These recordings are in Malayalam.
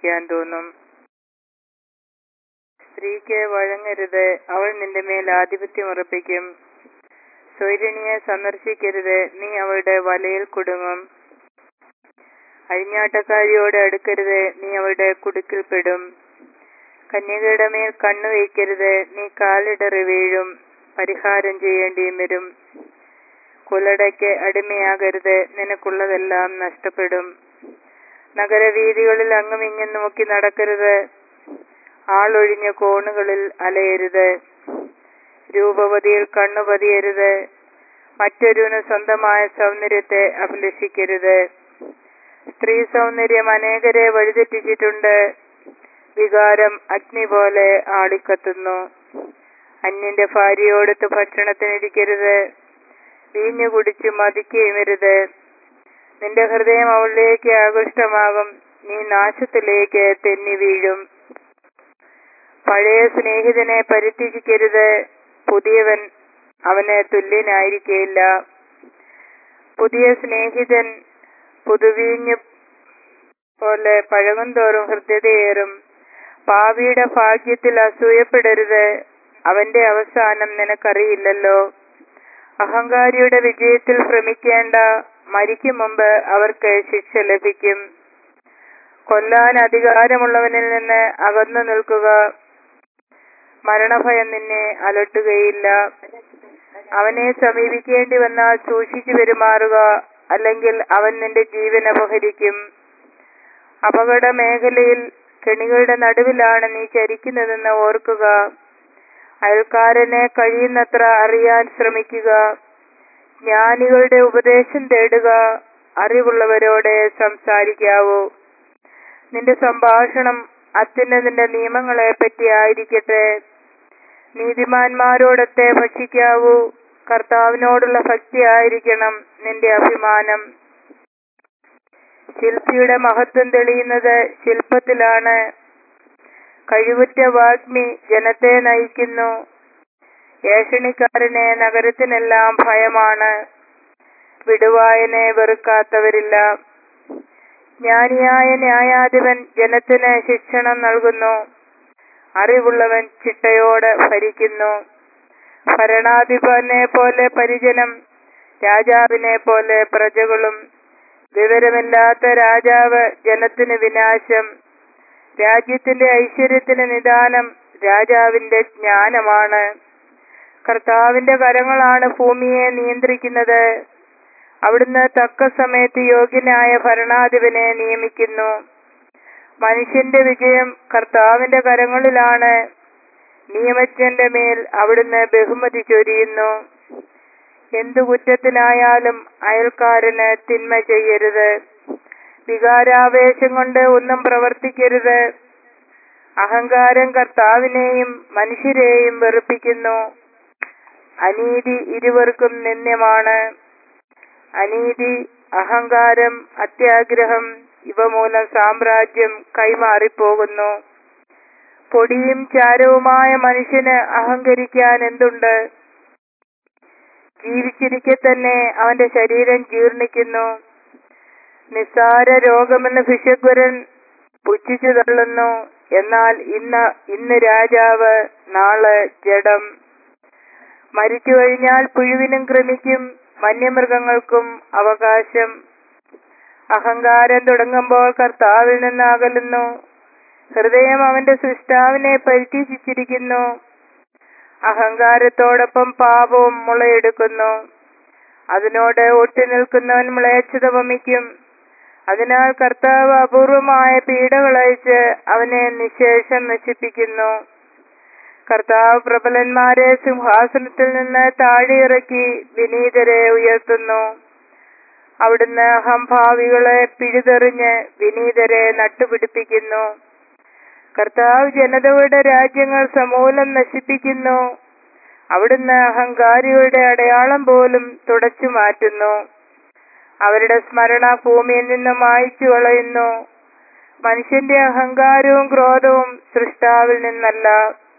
സഹിക്കാൻ തോന്നും സ്ത്രീക്ക് വഴങ്ങരുത് അവൾ നിന്റെ മേൽ ആധിപത്യം ഉറപ്പിക്കും സ്വൈരിണിയെ സന്ദർശിക്കരുത് നീ അവളുടെ വലയിൽ കുടുങ്ങും അഴിഞ്ഞാട്ടക്കാരിയോട് അടുക്കരുത് നീ അവളുടെ കുടുക്കിൽപ്പെടും കന്യകയുടെ മേൽ കണ്ണു വയ്ക്കരുത് നീ കാലിടറി വീഴും പരിഹാരം ചെയ്യേണ്ടിയും വരും കുലടയ്ക്ക് അടിമയാകരുത് നിനക്കുള്ളതെല്ലാം നഷ്ടപ്പെടും നഗരവീതികളിൽ അങ്ങും ഇങ്ങും നോക്കി നടക്കരുത് ആളൊഴിഞ്ഞ കോണുകളിൽ അലയരുത് രൂപവതിയിൽ കണ്ണു പതിയരുത് മറ്റൊരുവിന് സ്വന്തമായ സൗന്ദര്യത്തെ അഭിലഷിക്കരുത് സ്ത്രീ സൗന്ദര്യം അനേകരെ വഴിതെറ്റിച്ചിട്ടുണ്ട് വികാരം അഗ്നി പോലെ ആളിക്കത്തുന്നു അന്യന്റെ ഭാര്യയോടൊത്ത് ഭക്ഷണത്തിനിരിക്കരുത് വീഞ്ഞു കുടിച്ച് മതിക്കുകയുമരുത് നിന്റെ ഹൃദയം അവളിലേക്ക് ആകൃഷ്ടമാകും നീ നാശത്തിലേക്ക് തെന്നി വീഴും പഴയ സ്നേഹിതനെ പരിത്യജിക്കരുത് പുതിയവൻ അവന് തുല്യനായിരിക്കയില്ല പുതിയ സ്നേഹിതൻ പുതുവീഞ്ഞു പോലെ പഴകും തോറും ഹൃദ്യതയേറും പാവിയുടെ ഭാഗ്യത്തിൽ അസൂയപ്പെടരുത് അവന്റെ അവസാനം നിനക്കറിയില്ലല്ലോ അഹങ്കാരിയുടെ വിജയത്തിൽ ഭ്രമിക്കേണ്ട മരിക്കും മുമ്പ് അവർക്ക് ശിക്ഷ ലഭിക്കും കൊല്ലാൻ അധികാരമുള്ളവനിൽ നിന്ന് അകന്നു നിൽക്കുക മരണഭയം നിന്നെ അലട്ടുകയില്ല അവനെ സമീപിക്കേണ്ടി വന്നാൽ സൂക്ഷിച്ചു പെരുമാറുക അല്ലെങ്കിൽ അവൻ നിന്റെ ജീവൻ അപഹരിക്കും അപകട മേഖലയിൽ കെണികളുടെ നടുവിലാണ് നീ ചരിക്കുന്നതെന്ന് ഓർക്കുക അയൽക്കാരനെ കഴിയുന്നത്ര അറിയാൻ ശ്രമിക്കുക ജ്ഞാനികളുടെ ഉപദേശം തേടുക അറിവുള്ളവരോടെ സംസാരിക്കാവൂ നിന്റെ സംഭാഷണം അത്യുന്നതിന്റെ നിയമങ്ങളെ പറ്റി ആയിരിക്കട്ടെ നീതിമാന്മാരോടൊത്തെ ഭക്ഷിക്കാവൂ കർത്താവിനോടുള്ള ഭക്തി ആയിരിക്കണം നിന്റെ അഭിമാനം ശില്പിയുടെ മഹത്വം തെളിയുന്നത് ശില്പത്തിലാണ് കഴിവുറ്റ വാഗ്മി ജനത്തെ നയിക്കുന്നു ഏഷണിക്കാരനെ നഗരത്തിനെല്ലാം ഭയമാണ് വിടുവായനെ വെറുക്കാത്തവരില്ല ജ്ഞാനിയായ ന്യായാധിപൻ ജനത്തിന് ശിക്ഷണം നൽകുന്നു അറിവുള്ളവൻ ചിട്ടയോട് ഭരിക്കുന്നു ഭരണാധിപനെ പോലെ പരിജനം രാജാവിനെ പോലെ പ്രജകളും വിവരമില്ലാത്ത രാജാവ് ജനത്തിന് വിനാശം രാജ്യത്തിന്റെ ഐശ്വര്യത്തിന് നിദാനം രാജാവിന്റെ ജ്ഞാനമാണ് കർത്താവിന്റെ കരങ്ങളാണ് ഭൂമിയെ നിയന്ത്രിക്കുന്നത് അവിടുന്ന് തക്ക സമയത്ത് യോഗ്യനായ ഭരണാധിപനെ നിയമിക്കുന്നു മനുഷ്യന്റെ വിജയം കർത്താവിന്റെ കരങ്ങളിലാണ് നിയമജ്ഞന്റെ മേൽ അവിടുന്ന് ബഹുമതി ചൊരിയുന്നു എന്തു കുറ്റത്തിനായാലും അയൽക്കാരന് തിന്മ ചെയ്യരുത് വികാരാവേശം കൊണ്ട് ഒന്നും പ്രവർത്തിക്കരുത് അഹങ്കാരം കർത്താവിനെയും മനുഷ്യരെയും വെറുപ്പിക്കുന്നു അനീതി ഇരുവർക്കും നിന്ദ്യമാണ് അനീതി അഹങ്കാരം അത്യാഗ്രഹം ഇവ മൂലം സാമ്രാജ്യം കൈമാറിപ്പോകുന്നു പൊടിയും ചാരവുമായ മനുഷ്യന് അഹങ്കരിക്കാൻ എന്തുണ്ട് ജീവിച്ചിരിക്കെ തന്നെ അവന്റെ ശരീരം ജീർണിക്കുന്നു നിസ്സാര രോഗമെന്ന് ഭിഷഗ്വരൻ പുച്ഛിച്ചു തള്ളുന്നു എന്നാൽ ഇന്ന് ഇന്ന് രാജാവ് നാളെ ജഡം മരിച്ചു കഴിഞ്ഞാൽ പുഴുവിനും കൃമിക്കും വന്യമൃഗങ്ങൾക്കും അവകാശം അഹങ്കാരം തുടങ്ങുമ്പോൾ കർത്താവിൽ നിന്ന് അകലുന്നു ഹൃദയം അവന്റെ സൃഷ്ടാവിനെ പരിത്യജിച്ചിരിക്കുന്നു അഹങ്കാരത്തോടൊപ്പം പാപവും മുളയെടുക്കുന്നു അതിനോട് ഒട്ടി നിൽക്കുന്നവൻ മ്ലേച്ഛത വമിക്കും അതിനാൽ കർത്താവ് അപൂർവമായ പീഡകളയച്ച് അവനെ നിശേഷം നശിപ്പിക്കുന്നു കർത്താവ് പ്രബലന്മാരെ സിംഹാസനത്തിൽ നിന്ന് താഴെ ഇറക്കി വിനീതരെ ഉയർത്തുന്നു അവിടുന്ന് അഹംഭാവികളെ പിഴുതെറിഞ്ഞ് വിനീതരെ നട്ടുപിടിപ്പിക്കുന്നു കർത്താവ് ജനതകളുടെ രാജ്യങ്ങൾ സമൂലം നശിപ്പിക്കുന്നു അവിടുന്ന് അഹങ്കാരികളുടെ അടയാളം പോലും തുടച്ചു മാറ്റുന്നു അവരുടെ സ്മരണ ഭൂമിയിൽ നിന്ന് മായ്ച്ചു കളയുന്നു മനുഷ്യന്റെ അഹങ്കാരവും ക്രോധവും സൃഷ്ടാവിൽ നിന്നല്ല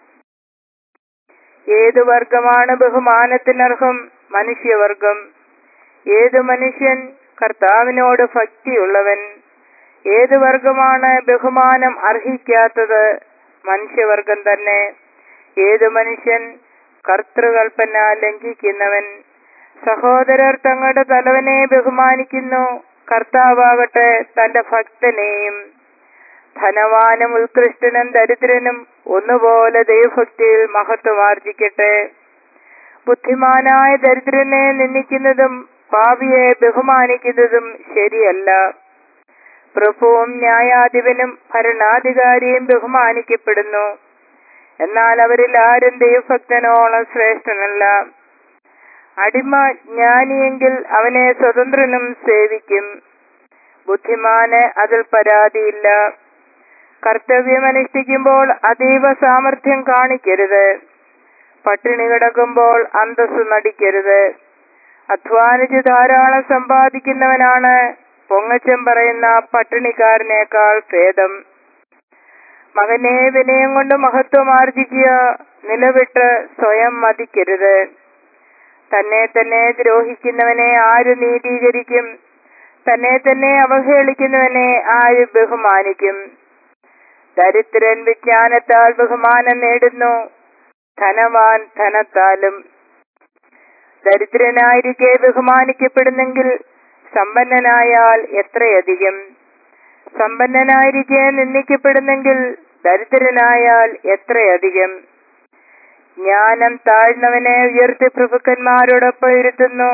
ഏതു വർഗമാണ് ബഹുമാനത്തിനർഹം മനുഷ്യവർഗം ഏതു മനുഷ്യൻ കർത്താവിനോട് ഭക്തിയുള്ളവൻ ഏത് വർഗമാണ് ബഹുമാനം അർഹിക്കാത്തത് മനുഷ്യവർഗം തന്നെ ഏത് മനുഷ്യൻ കർത്തൃകൽപ്പന ലംഘിക്കുന്നവൻ സഹോദരർ തങ്ങളുടെ തലവനെ ബഹുമാനിക്കുന്നു കർത്താവാകട്ടെ തന്റെ ഭക്തനെയും ധനവാനും ഉത്കൃഷ്ടനും ദരിദ്രനും ഒന്നുപോലെ ദൈവഭക്തിയിൽ മഹത്വമാർജിക്കട്ടെ ബുദ്ധിമാനായ ദരിദ്രനെ നിന്ദിക്കുന്നതും പാപിയെ ബഹുമാനിക്കുന്നതും ശരിയല്ല പ്രഭുവും ന്യായാധിപനും ഭരണാധികാരിയും ബഹുമാനിക്കപ്പെടുന്നു എന്നാൽ അവരിൽ ആരും ദൈവഭക്തനോളം ശ്രേഷ്ഠനല്ല അടിമ ജ്ഞാനിയെങ്കിൽ അവനെ സ്വതന്ത്രനും സേവിക്കും ബുദ്ധിമാന് അതിൽ പരാതിയില്ല കർത്തവ്യമനുഷ്ഠിക്കുമ്പോൾ അതീവ സാമർഥ്യം കാണിക്കരുത് പട്ടിണി കിടക്കുമ്പോൾ അന്തസ് നടിക്കരുത് അധ്വാനിച്ച് ധാരാളം സമ്പാദിക്കുന്നവനാണ് പൊങ്ങച്ചം പറയുന്ന പട്ടിണിക്കാരനേക്കാൾ ഭേദം മകനെ വിനയം കൊണ്ട് മഹത്വം ആർജിക്കുക നിലവിട്ട് സ്വയം മതിക്കരുത് തന്നെ തന്നെ ദ്രോഹിക്കുന്നവനെ ആര് നീതീകരിക്കും തന്നെ തന്നെ അവഹേളിക്കുന്നവനെ ആര് ബഹുമാനിക്കും ദരിദ്രൻ വിജ്ഞാനത്താൽ ബഹുമാനം നേടുന്നു ധനവാൻ ധനത്താലും ദരിദ്രനായിരിക്കെ ബഹുമാനിക്കപ്പെടുന്നെങ്കിൽ സമ്പന്നനായാൽ എത്രയധികം സമ്പന്നനായിരിക്കെ നിന്ദിക്കപ്പെടുന്നെങ്കിൽ ദരിദ്രനായാൽ എത്രയധികം ജ്ഞാനം താഴ്ന്നവനെ ഉയർത്തി പ്രഭുക്കന്മാരോടൊപ്പം ഇരുത്തുന്നു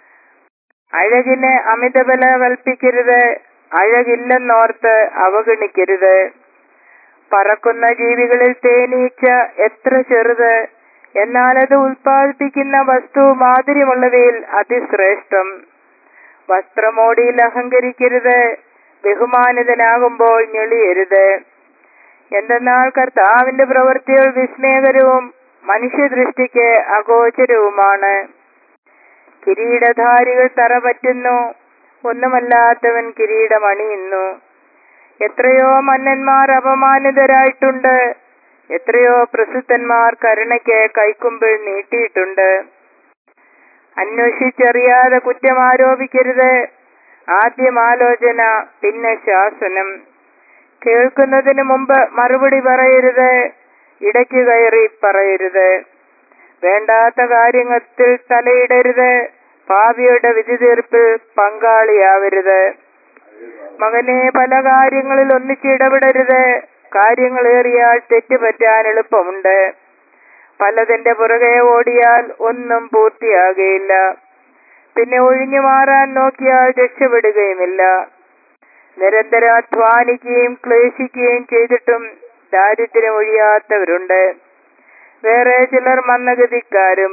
അഴകിന് അമിതബല കൽപ്പിക്കരുത് അഴകില്ലെന്നോർത്ത് അവഗണിക്കരുത് പറക്കുന്ന ജീവികളിൽ തേനീച്ച എത്ര ചെറുത് എന്നാൽ അത് ഉൽപ്പാദിപ്പിക്കുന്ന വസ്തു മാധുര്യമുള്ളവയിൽ അതിശ്രേഷ്ഠം വസ്ത്രമോടിയിൽ അഹങ്കരിക്കരുത് ബഹുമാനിതനാകുമ്പോൾ ഞെളിയരുത് എന്തെന്നാൽ കർത്താവിന്റെ പ്രവൃത്തികൾ വിസ്മയകരവും മനുഷ്യദൃഷ്ടിക്ക് അഗോചരവുമാണ് കിരീടധാരികൾ തറ പറ്റുന്നു ഒന്നുമല്ലാത്തവൻ കിരീടമണിയുന്നു എത്രയോ മന്നന്മാർ അപമാനിതരായിട്ടുണ്ട് എത്രയോ പ്രസിദ്ധന്മാർ കരുണയ്ക്ക് കൈക്കുമ്പിൾ നീട്ടിയിട്ടുണ്ട് അന്വേഷിച്ചറിയാതെ കുറ്റം ആരോപിക്കരുത് ആദ്യം ആലോചന പിന്നെ ശാസനം കേൾക്കുന്നതിന് മുമ്പ് മറുപടി പറയരുത് ഇടയ്ക്ക് കയറി പറയരുത് വേണ്ടാത്ത കാര്യത്തിൽ തലയിടരുത് ഭാവിയുടെ വിധി തീർപ്പിൽ പങ്കാളിയാവരുത് മകനെ പല കാര്യങ്ങളിൽ ഒന്നിച്ചിടപെടരുത് കാര്യങ്ങൾ ഏറിയാൽ തെറ്റുപറ്റാൻ എളുപ്പമുണ്ട് പലതിന്റെ പുറകെ ഓടിയാൽ ഒന്നും പൂർത്തിയാകുകയില്ല പിന്നെ ഒഴിഞ്ഞു മാറാൻ നോക്കിയാൽ രക്ഷപ്പെടുകയുമില്ല നിരന്തരം അധ്വാനിക്കുകയും ക്ലേശിക്കുകയും ചെയ്തിട്ടും ദാരിദ്ര്യം ഒഴിയാത്തവരുണ്ട് വേറെ ചിലർ മന്ദഗതിക്കാരും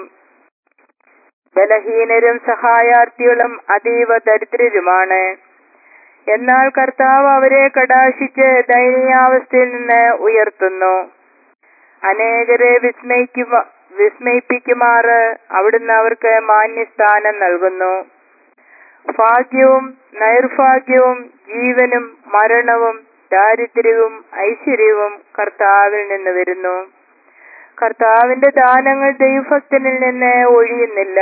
ബലഹീനരും സഹായാർത്ഥികളും അതീവ ദരിദ്രരുമാണ് എന്നാൽ കർത്താവ് അവരെ കടാശിച്ച് ദയനീയാവസ്ഥയിൽ നിന്ന് ഉയർത്തുന്നു അനേകരെ വിസ്മയിക്കുക വിസ്മയിപ്പിക്കുമാറ് അവിടുന്ന് അവർക്ക് മാന്യസ്ഥാനം നൽകുന്നു ഭാഗ്യവും നൈർഭാഗ്യവും ജീവനും മരണവും ദാരിദ്ര്യവും ഐശ്വര്യവും കർത്താവിൽ നിന്ന് വരുന്നു കർത്താവിന്റെ ദാനങ്ങൾ ദൈവഭക്തനിൽ നിന്ന് ഒഴിയുന്നില്ല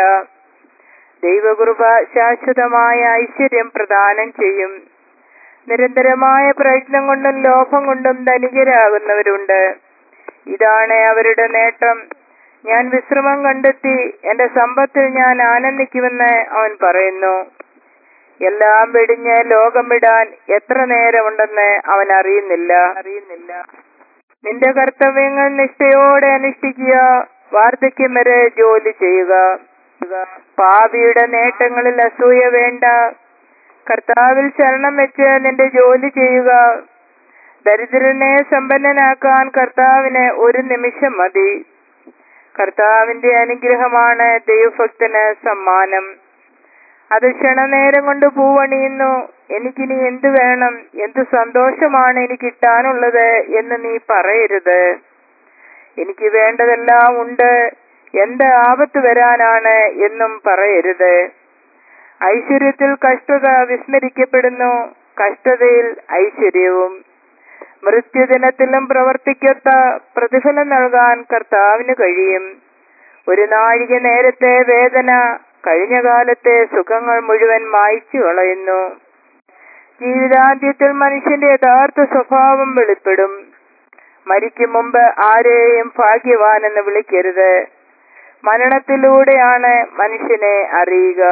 ദൈവകൃപ ശാശ്വതമായ ഐശ്വര്യം പ്രദാനം ചെയ്യും നിരന്തരമായ പ്രയത്നം കൊണ്ടും ലോഭം കൊണ്ടും ധനികരാകുന്നവരുണ്ട് ഇതാണ് അവരുടെ നേട്ടം ഞാൻ വിശ്രമം കണ്ടെത്തി എന്റെ സമ്പത്തിൽ ഞാൻ ആനന്ദിക്കുമെന്ന് അവൻ പറയുന്നു എല്ലാം വെടിഞ്ഞ് ലോകം വിടാൻ എത്ര നേരമുണ്ടെന്ന് അവൻ അറിയുന്നില്ല അറിയുന്നില്ല നിന്റെ കർത്തവ്യങ്ങൾ നിഷ്ഠയോടെ അനുഷ്ഠിക്കുക വാർദ്ധക്യം വരെ ജോലി ചെയ്യുക പാപിയുടെ നേട്ടങ്ങളിൽ അസൂയ വേണ്ട കർത്താവിൽ ശരണം വെച്ച് നിന്റെ ജോലി ചെയ്യുക ദരിദ്രനെ സമ്പന്നനാക്കാൻ കർത്താവിന് ഒരു നിമിഷം മതി കർത്താവിന്റെ അനുഗ്രഹമാണ് ദൈവഭക്തന് സമ്മാനം അത് ക്ഷണനേരം കൊണ്ട് പൂവണിയുന്നു എനിക്കിനി എന്തു വേണം എന്തു സന്തോഷമാണ് എനിക്ക് കിട്ടാനുള്ളത് എന്ന് നീ പറയരുത് എനിക്ക് വേണ്ടതെല്ലാം ഉണ്ട് എന്ത് ആപത്ത് വരാനാണ് എന്നും പറയരുത് ഐശ്വര്യത്തിൽ കഷ്ടത വിസ്മരിക്കപ്പെടുന്നു കഷ്ടതയിൽ ഐശ്വര്യവും മൃത്യുദിനത്തിലും പ്രവർത്തിക്കത്ത പ്രതിഫലം നൽകാൻ കർത്താവിന് കഴിയും ഒരു നാഴിക നേരത്തെ വേദന കഴിഞ്ഞ കാലത്തെ സുഖങ്ങൾ മുഴുവൻ മായ്ച്ചു കളയുന്നു ജീവിതാന്ത്യത്തിൽ മനുഷ്യന്റെ യഥാർത്ഥ സ്വഭാവം വെളിപ്പെടും മരിക്കും മുമ്പ് ആരെയും ഭാഗ്യവാനെന്ന് വിളിക്കരുത് മരണത്തിലൂടെയാണ് മനുഷ്യനെ അറിയുക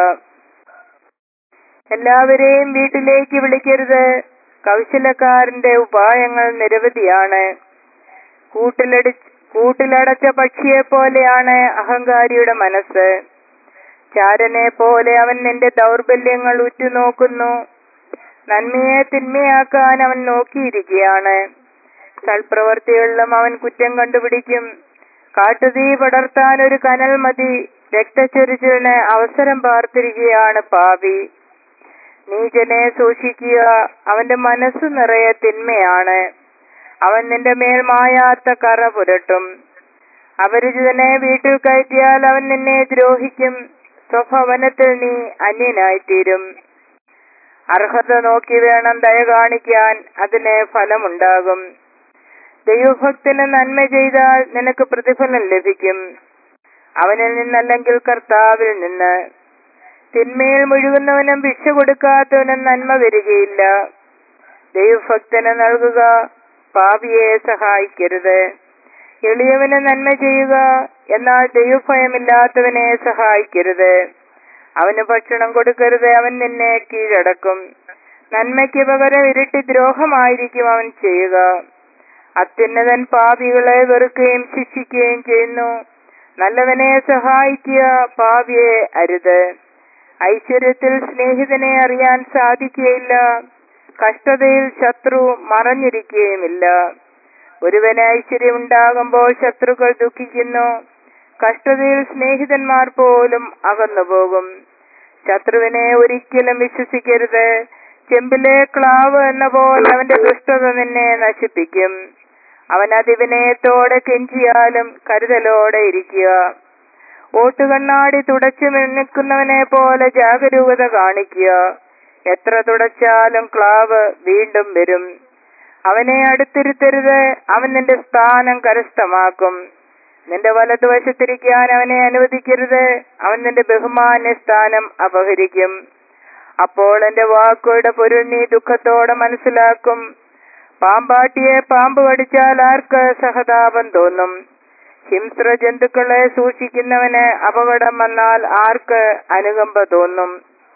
എല്ലാവരെയും വീട്ടിലേക്ക് വിളിക്കരുത് കൗശലക്കാരന്റെ ഉപായങ്ങൾ നിരവധിയാണ് കൂട്ടിലടി കൂട്ടിലടച്ച പക്ഷിയെ പോലെയാണ് അഹങ്കാരിയുടെ മനസ്സ് ചാരനെ പോലെ അവൻ നിന്റെ ദൗർബല്യങ്ങൾ ഉറ്റുനോക്കുന്നു നന്മയെ തിന്മയാക്കാൻ അവൻ നോക്കിയിരിക്കുകയാണ് സൽപ്രവർത്തികളിലും അവൻ കുറ്റം കണ്ടുപിടിക്കും കാട്ടുതീ പടർത്താൻ ഒരു കനൽ മതി രക്തച്ചൊരിച്ചിലിന് അവസരം പാർത്തിരിക്കുകയാണ് പാവി നീചനെ സൂക്ഷിക്കുക അവന്റെ മനസ്സ് നിറയെ തിന്മയാണ് അവൻ നിന്റെ മേൽ മായാത്ത കറ പുരട്ടും അപരിചിതനെ വീട്ടിൽ കയറ്റിയാൽ അവൻ നിന്നെ ദ്രോഹിക്കും സ്വഭവനത്തിൽ നീ അന്യനായിത്തീരും അർഹത നോക്കി വേണം ദയ കാണിക്കാൻ അതിന് ഫലമുണ്ടാകും ദൈവഭക്തന് നന്മ ചെയ്താൽ നിനക്ക് പ്രതിഫലം ലഭിക്കും അവനിൽ നിന്നല്ലെങ്കിൽ കർത്താവിൽ നിന്ന് തിന്മയിൽ മുഴുകുന്നവനും ഭിക്ഷ കൊടുക്കാത്തവനും നന്മ വരികയില്ല ദൈവഭക്തന് നൽകുക പാപിയെ സഹായിക്കരുത് എളിയവന് നന്മ ചെയ്യുക എന്നാൽ ദൈവഭയമില്ലാത്തവനെ സഹായിക്കരുത് അവന് ഭക്ഷണം കൊടുക്കരുത് അവൻ നിന്നെ കീഴടക്കും നന്മയ്ക്ക് പകരം ഇരട്ടി ദ്രോഹമായിരിക്കും അവൻ ചെയ്യുക അത്യുന്നതൻ പാപികളെ വെറുക്കുകയും ശിക്ഷിക്കുകയും ചെയ്യുന്നു നല്ലവനെ സഹായിക്കുക പാപിയെ അരുത് ഐശ്വര്യത്തിൽ സ്നേഹിതനെ അറിയാൻ സാധിക്കുകയില്ല കഷ്ടതയിൽ ശത്രു മറഞ്ഞിരിക്കുകയുമില്ല ഒരുവന് ഐശ്വര്യം ഉണ്ടാകുമ്പോൾ ശത്രുക്കൾ ദുഃഖിക്കുന്നു കഷ്ടതയിൽ സ്നേഹിതന്മാർ പോലും അകന്നുപോകും ശത്രുവിനെ ഒരിക്കലും വിശ്വസിക്കരുത് ചെമ്പിലെ ക്ലാവ് എന്ന പോലെ അവന്റെ ദുഷ്ടത നിന്നെ നശിപ്പിക്കും അവൻ അതിവിനയത്തോടെ കെഞ്ചിയാലും കരുതലോടെ ഇരിക്കുക ഓട്ടുകണ്ണാടി തുടച്ചു നിൽക്കുന്നവനെ പോലെ ജാഗരൂകത കാണിക്കുക എത്ര തുടച്ചാലും ക്ലാവ് വീണ്ടും വരും അവനെ അടുത്തിരുത്തരുത് അവൻ നിന്റെ സ്ഥാനം കരസ്ഥമാക്കും നിന്റെ വലതുവശത്തിരിക്കാൻ അവനെ അനുവദിക്കരുത് അവൻ നിന്റെ ബഹുമാന്യ സ്ഥാനം അപഹരിക്കും അപ്പോൾ എന്റെ വാക്കുകളുടെ പൊരുൾ നീ ദുഃഖത്തോടെ മനസ്സിലാക്കും പാമ്പാട്ടിയെ പാമ്പ് കടിച്ചാൽ ആർക്ക് സഹതാപം തോന്നും ഹിംസ്ര ജന്തുക്കളെ സൂക്ഷിക്കുന്നവന് അപകടം വന്നാൽ ആർക്ക് അനുകമ്പ തോന്നും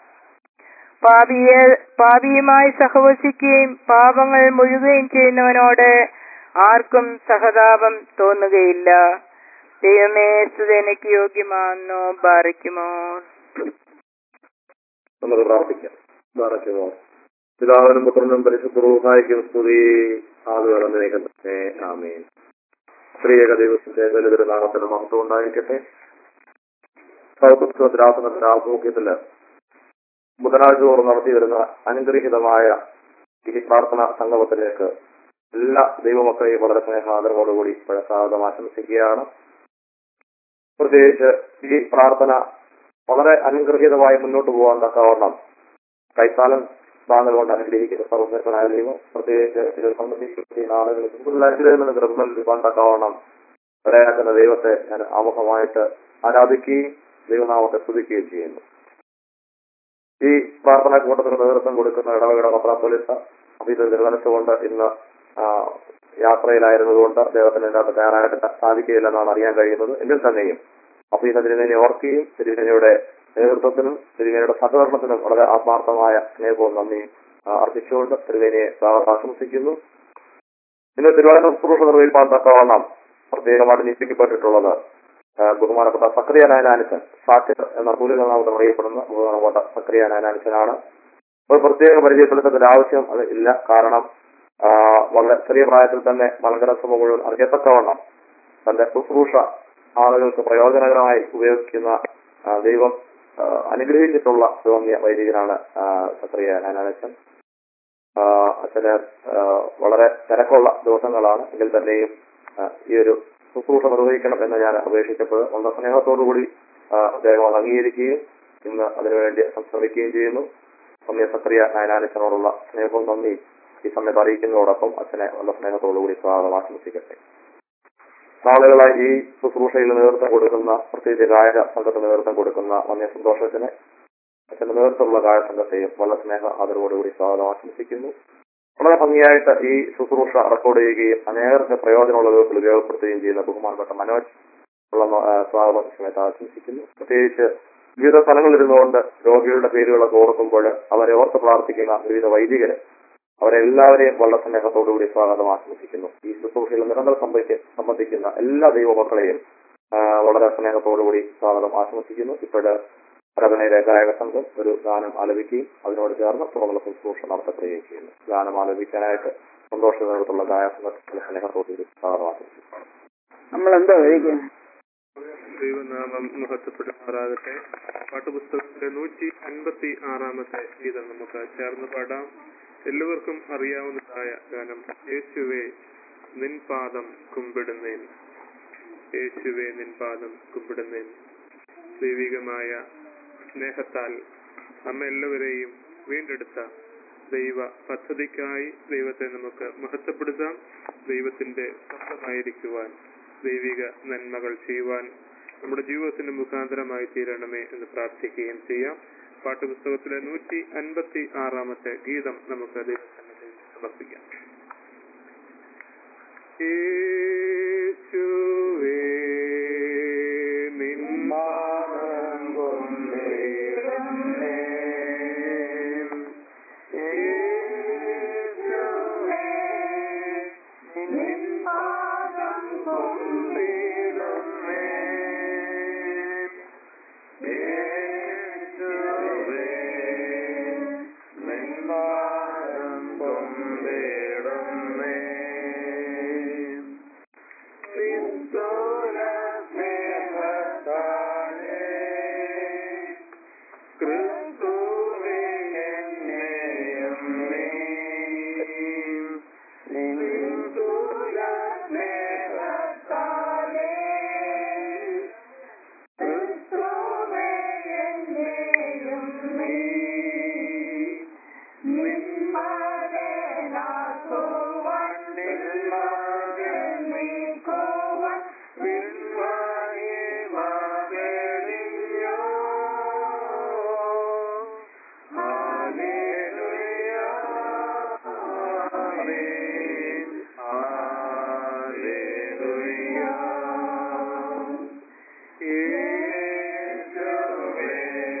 പാപിയെ പാപിയുമായി സഹവസിക്കുകയും പാപങ്ങൾ മുഴുകുകയും ചെയ്യുന്നവനോട് ആർക്കും സഹതാപം തോന്നുകയില്ല ദൈവമേ സ്തുതനക്ക് യോഗ്യമാണെന്നോ ബാറിക്കുമോ നമുക്ക് പ്രാർത്ഥിക്കാം ബാറയ്ക്കുമോ പിതാവിനും പുത്രനും പരിശുദ്ധവും സ്തുതി ആളുകൾ തന്നെ ആമേൻ സ്ത്രീയക ദൈവത്തിന്റെ ദലിതര നാമത്തിന് മഹത്വം ഉണ്ടായിരിക്കട്ടെ സൗകര്യത്തിലാക്കുന്ന ആഭിമുഖ്യത്തില് ബുധനാഴ്ച തോറും നടത്തി വരുന്ന അനുഗ്രഹീതമായ ഈ പ്രാർത്ഥന സംഗമത്തിലേക്ക് എല്ലാ ദൈവമക്കളെയും വളരെ സ്നേഹാദരവോടുകൂടി സ്വാഗതം ആശംസിക്കുകയാണ് പ്രത്യേകിച്ച് ഈ പ്രാർത്ഥന വളരെ അനുഗ്രഹീതമായി മുന്നോട്ട് പോകാൻ തക്കവണ്ണം കൈത്താലം താങ്കൾ കൊണ്ട് അനുഗ്രഹിക്കുന്ന സർവ്വനായ ദൈവം പ്രത്യേകിച്ച് ഇത് സംബന്ധിക്കുന്ന ആളുകൾക്ക് കൂടുതൽ കൃപകൾ ലഭിക്കാൻ തക്കവണ്ണം ഇടയാക്കുന്ന ദൈവത്തെ ഞാൻ ആമുഖമായിട്ട് ആരാധിക്കുകയും ദൈവനാമത്തെ സ്തുതിക്കുകയും ചെയ്യുന്നു ഈ പ്രാർത്ഥനാ കൂട്ടത്തിന് നേതൃത്വം കൊടുക്കുന്ന ഇടവകയുടെ പത്രാപോലിസ അഭിജിത് നിർവഹിച്ചുകൊണ്ട് ഇന്ന് ആ, യാത്രയിലായിരുന്നതുകൊണ്ട് അദ്ദേഹത്തിന് ഇതിനകത്ത് കയറാനായിട്ട് സാധിക്കുകയില്ലെന്നാണ് അറിയാൻ കഴിയുന്നത് എങ്കിൽ തന്നെയും അഭിജിത് തിരുമേനി ഓർക്കുകയും തിരുമേനിയുടെ നേതൃത്വത്തിനും തിരുമേനിയുടെ സഹകരണത്തിനും വളരെ ആത്മാർത്ഥമായ സ്നേഹവും നന്ദിയും ആ, അർപ്പിച്ചുകൊണ്ട് തിരുമേനിയെ സ്വാഗതം ആശംസിക്കുന്നു ഇന്ന് തിരുവനന്തപുരം ശുശ്രൂഷ നിർവഹിക്കാൻ തക്കവണ്ണം പ്രത്യേകമായിട്ട് നിശ്ചയിക്കപ്പെട്ടിട്ടുള്ളത് ആ, ബഹുമാനപ്പെട്ട സക്രിയ നായനാനുസൻ സാക്ഷ്യർ എന്ന കൂലിനാമത്തിൽ അറിയപ്പെടുന്ന ബഹുമാനപ്പെട്ട സക്രിയ നായനാനുസനാണ് ഒരു പ്രത്യേക പരിചയപ്പെടുത്തേണ്ട ആവശ്യം അത് ഇല്ല കാരണം ആ, വളരെ ചെറിയ പ്രായത്തിൽ തന്നെ മലങ്കര സഭ മുഴുവൻ അറിയത്തക്കവണ്ണം തന്റെ ശുശ്രൂഷ ആളുകൾക്ക് പ്രയോജനകരമായി ഉപയോഗിക്കുന്ന ആ, ദൈവം ആ, അനുഗ്രഹിച്ചിട്ടുള്ള സൗമ്യ വൈദികനാണ് ആ, സക്രിയ നായനാനുസൻ അച്ഛന് ആ, വളരെ തിരക്കുള്ള ദിവസങ്ങളാണ് എങ്കിൽ തന്നെയും ആ, ഈ ഒരു ശുശ്രൂഷ നിർവഹിക്കണം എന്ന് ഞാൻ അപേക്ഷിച്ചപ്പോൾ വളരെ സ്നേഹത്തോടുകൂടി ആ, അദ്ദേഹം അത് അംഗീകരിക്കുകയും ഇന്ന് അതിനുവേണ്ടി സംശ്രമിക്കുകയും ചെയ്യുന്നു സമ്യ സക്രിയ നായനാനച്ചനോടുള്ള സ്നേഹവും നന്ദി ഈ സമയത്ത് അറിയിക്കുന്നതോടൊപ്പം അച്ഛനെ വളരെ സ്നേഹത്തോടുകൂടി സ്വാഗതം ആശംസിക്കട്ടെ നാളുകളായി ഈ ശുശ്രൂഷയിൽ നേതൃത്വം കൊടുക്കുന്ന പ്രത്യേകിച്ച് ഗായക സംഘത്തിന് നേതൃത്വം കൊടുക്കുന്ന വന്യ സന്തോഷത്തിന് അച്ഛന്റെ നേതൃത്വമുള്ള ഗായ സംഘത്തെയും വളരെ സ്നേഹ ആദരവോടുകൂടി സ്വാഗതം ആശംസിക്കുന്നു വളരെ ഭംഗിയായിട്ട് ഈ ശുശ്രൂഷ റെക്കോർഡ് ചെയ്യുകയും അനേകർക്ക് പ്രയോജനമുള്ള വിധത്തിൽ ഉപയോഗപ്പെടുത്തുകയും ചെയ്യുന്ന ബഹുമാനപ്പെട്ട മനോജ് ഉള്ള ആ, സ്വാഗതം സമയത്ത് ആശംസിക്കുന്നു പ്രത്യേകിച്ച് വിവിധ സ്ഥലങ്ങളിൽ ഇരുന്നുകൊണ്ട് രോഗികളുടെ പേരുകളൊക്കെ ഓർക്കുമ്പോൾ അവരെ ഓർത്ത് പ്രാർത്ഥിക്കുന്ന വിവിധ വൈദികര് അവരെല്ലാവരെയും വളരെ സ്നേഹത്തോടുകൂടി സ്വാഗതം ആശംസിക്കുന്നു ഈ ശുശ്രൂഷയിൽ നിരന്തരം സംബന്ധിക്ക സംബന്ധിക്കുന്ന എല്ലാ ദൈവമക്കളെയും ആ, വളരെ സ്നേഹത്തോടുകൂടി സ്വാഗതം ആശംസിക്കുന്നു ഇപ്പോഴ് പ്രകടനയിലെ ഗായക സംഘം ഒരു ഗാനം ആലപിക്കുകയും അതിനോട് ചേർന്ന് തുടർന്നുള്ള ശുശ്രൂഷ നടത്തപ്പെടുകയും ചെയ്യുന്നു ഗാനം ആലപിക്കാനായിട്ട് സന്തോഷത്തോടുള്ള ഗായക സംഘത്തിന്റെ സ്നേഹത്തോടുകൂടി സ്വാഗതം ആശംസിക്കുന്നു നമ്മൾ എന്താ കഴിക്കാൻ ദൈവനാമം മഹത്വപ്പെടുമാറാകട്ടെ പാട്ടുപുസ്തകത്തിലെ നൂറ്റി അൻപത്തി ആറാമത്തെ ഗീതം നമുക്ക് ചേർന്ന് പാടാം എല്ലാവർക്കും അറിയാവുന്നതായ ഗാനം യേശുവേ നിൻ പാദം കുമ്പിടുന്നേൻ യേശുവേ നിൻ പാദം കുമ്പിടുന്നേൻ ദൈവികമായ സ്നേഹത്താൽ നമ്മ എല്ലാവരെയും വീണ്ടെടുത്ത ദൈവ പദ്ധതിക്കായി ദൈവത്തെ നമുക്ക് മഹത്വപ്പെടുത്താം ദൈവത്തിന്റെ സ്വന്തമായിരിക്കുവാൻ ദൈവിക നന്മകൾ ചെയ്യുവാൻ നമ്മുടെ ജീവിതത്തിന്റെ മുഖാന്തരമായി തീരണമേ എന്ന് പ്രാർത്ഥിക്കുകയും ചെയ്യാം പാട്ടുപുസ്തകത്തിലെ നൂറ്റി അൻപത്തി ആറാമത്തെ ഗീതം നമുക്ക് ദൈവസന്നിധിയിൽ സമർപ്പിക്കാം യേശുവേ നിൻ പാദം കൊണ്ടേടുന്നേ. യേശുവേ നിൻ പാദം കൊണ്ടേടുന്നേ. യേശുവേ നിൻ പാദം കൊണ്ടേടുന്നേ. നിസ്തുല സ്നേഹത്താലേ ക്രിസ്തുവേ എന്നെയും നീ നിസ്തുല സ്നേഹത്താലേ ക്രിസ്തുവേ എന്നെയും നീ നിന്മകനാക്കുവാൻ നിന്മകൻ നീക്കുവാൻ നിന്മകെ മകളിഞ്ഞോ ഹല്ലേലൂയ ആമേൻ ഹല്ലേലൂയ യേശുവേ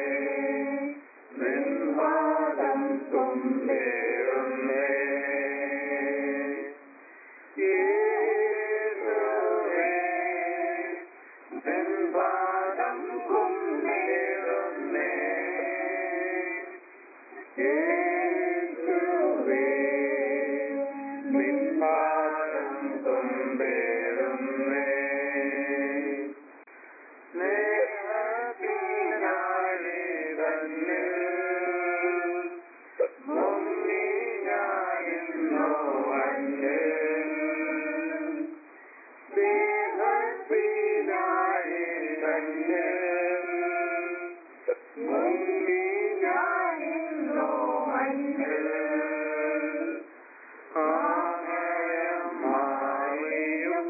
നിൻ പാദം കൊണ്ടേടുന്നേ യേശുവേ നിൻ പാദം കൊണ്ടേടുന്നേ യേശുവേ നിൻ പാദം കൊണ്ടേടുന്നേ സ്നേഹത്തിനായി തന്നെ മുങ്ങി ഞാനിന്നോ അന്യൻ. സ്നേഹത്തിനായി തന്നെ മുങ്ങി ഞാനിന്നോ അന്യൻ. ആനയമായും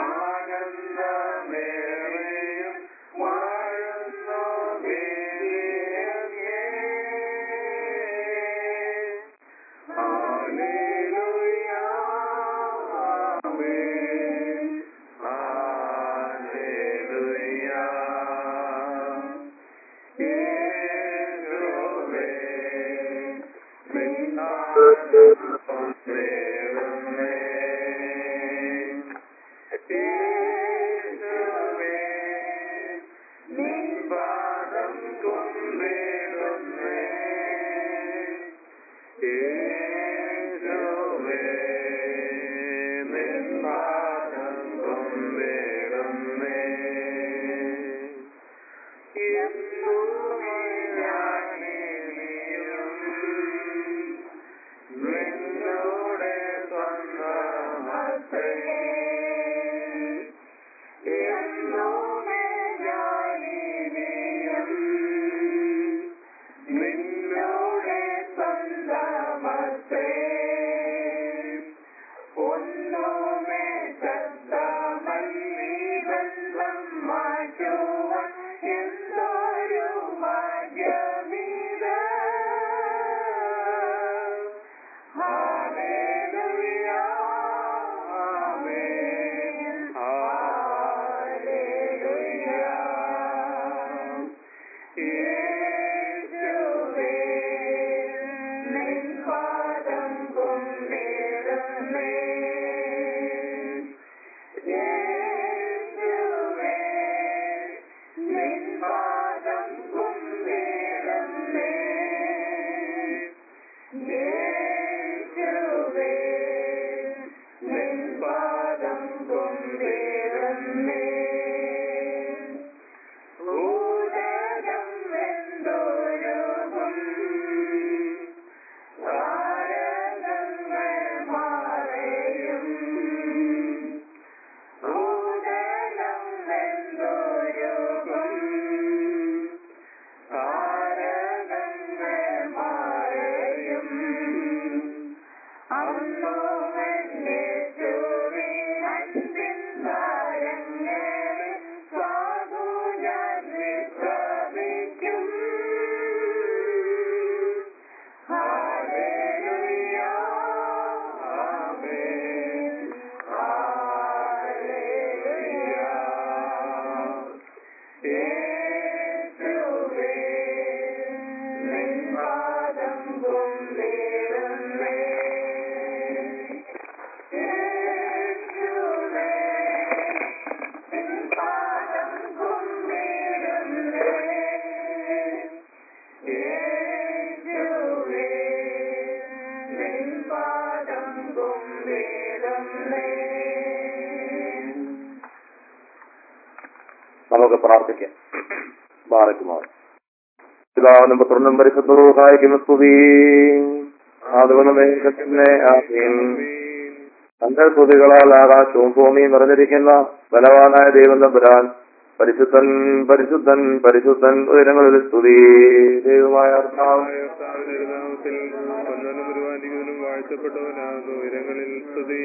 ആനന്ദമേറെയും വാഴുന്നു വേദിയങ്ങേ. ഹല്ലേലൂയ, ആമേൻ. ഹല്ലേലൂയ. യേശുവേ, നിൻ നാമം കൊണ്ടേടുന്നേ. യേശുവേ, നിൻ പാദം കൊണ്ടേടുന്നേ. യേശുവേ, നിൻ പാദം കൊണ്ടേടുന്നേ. എന്നുമേ ഞാനിനിയും നിന്നോടെ സ്വന്തമത്രേ. എന്നുമേ ഞാനിനിയും നിന്നോടെ സ്വന്തമത്രേ. ഒന്നുമേ ശബ്ദമല്ലീ ബന്ധം മാറ്റുവാൻ എന്തൊരു ഭാഗ്യമീ നമുക്ക് പ്രാർത്ഥിക്കാം ബാറക്കുമാർ പിതാവിനും പുത്രനും പരിശുദ്ധവും സഹായിക്കുന്ന സ്തുതി അതുകൊണ്ടുമേ ആമീൻ തന്റെ സ്തുതികളാൽ ആകാശവും ഭൂമിയും നിറഞ്ഞിരിക്കുന്ന ബലവാനായ ദൈവം തമ്പുരാൻ പരിശുദ്ധൻ പരിശുദ്ധൻ പരിശുദ്ധൻ ഉയരങ്ങളിൽ സ്തുതി ദൈവമായ കർത്താവേ, നാമത്തിൽ ഒന്നനും ഒരുവാനികനും വാഴ്ത്തപ്പെട്ടവനാകുന്നു ഉയരങ്ങളിൽ സ്തുതി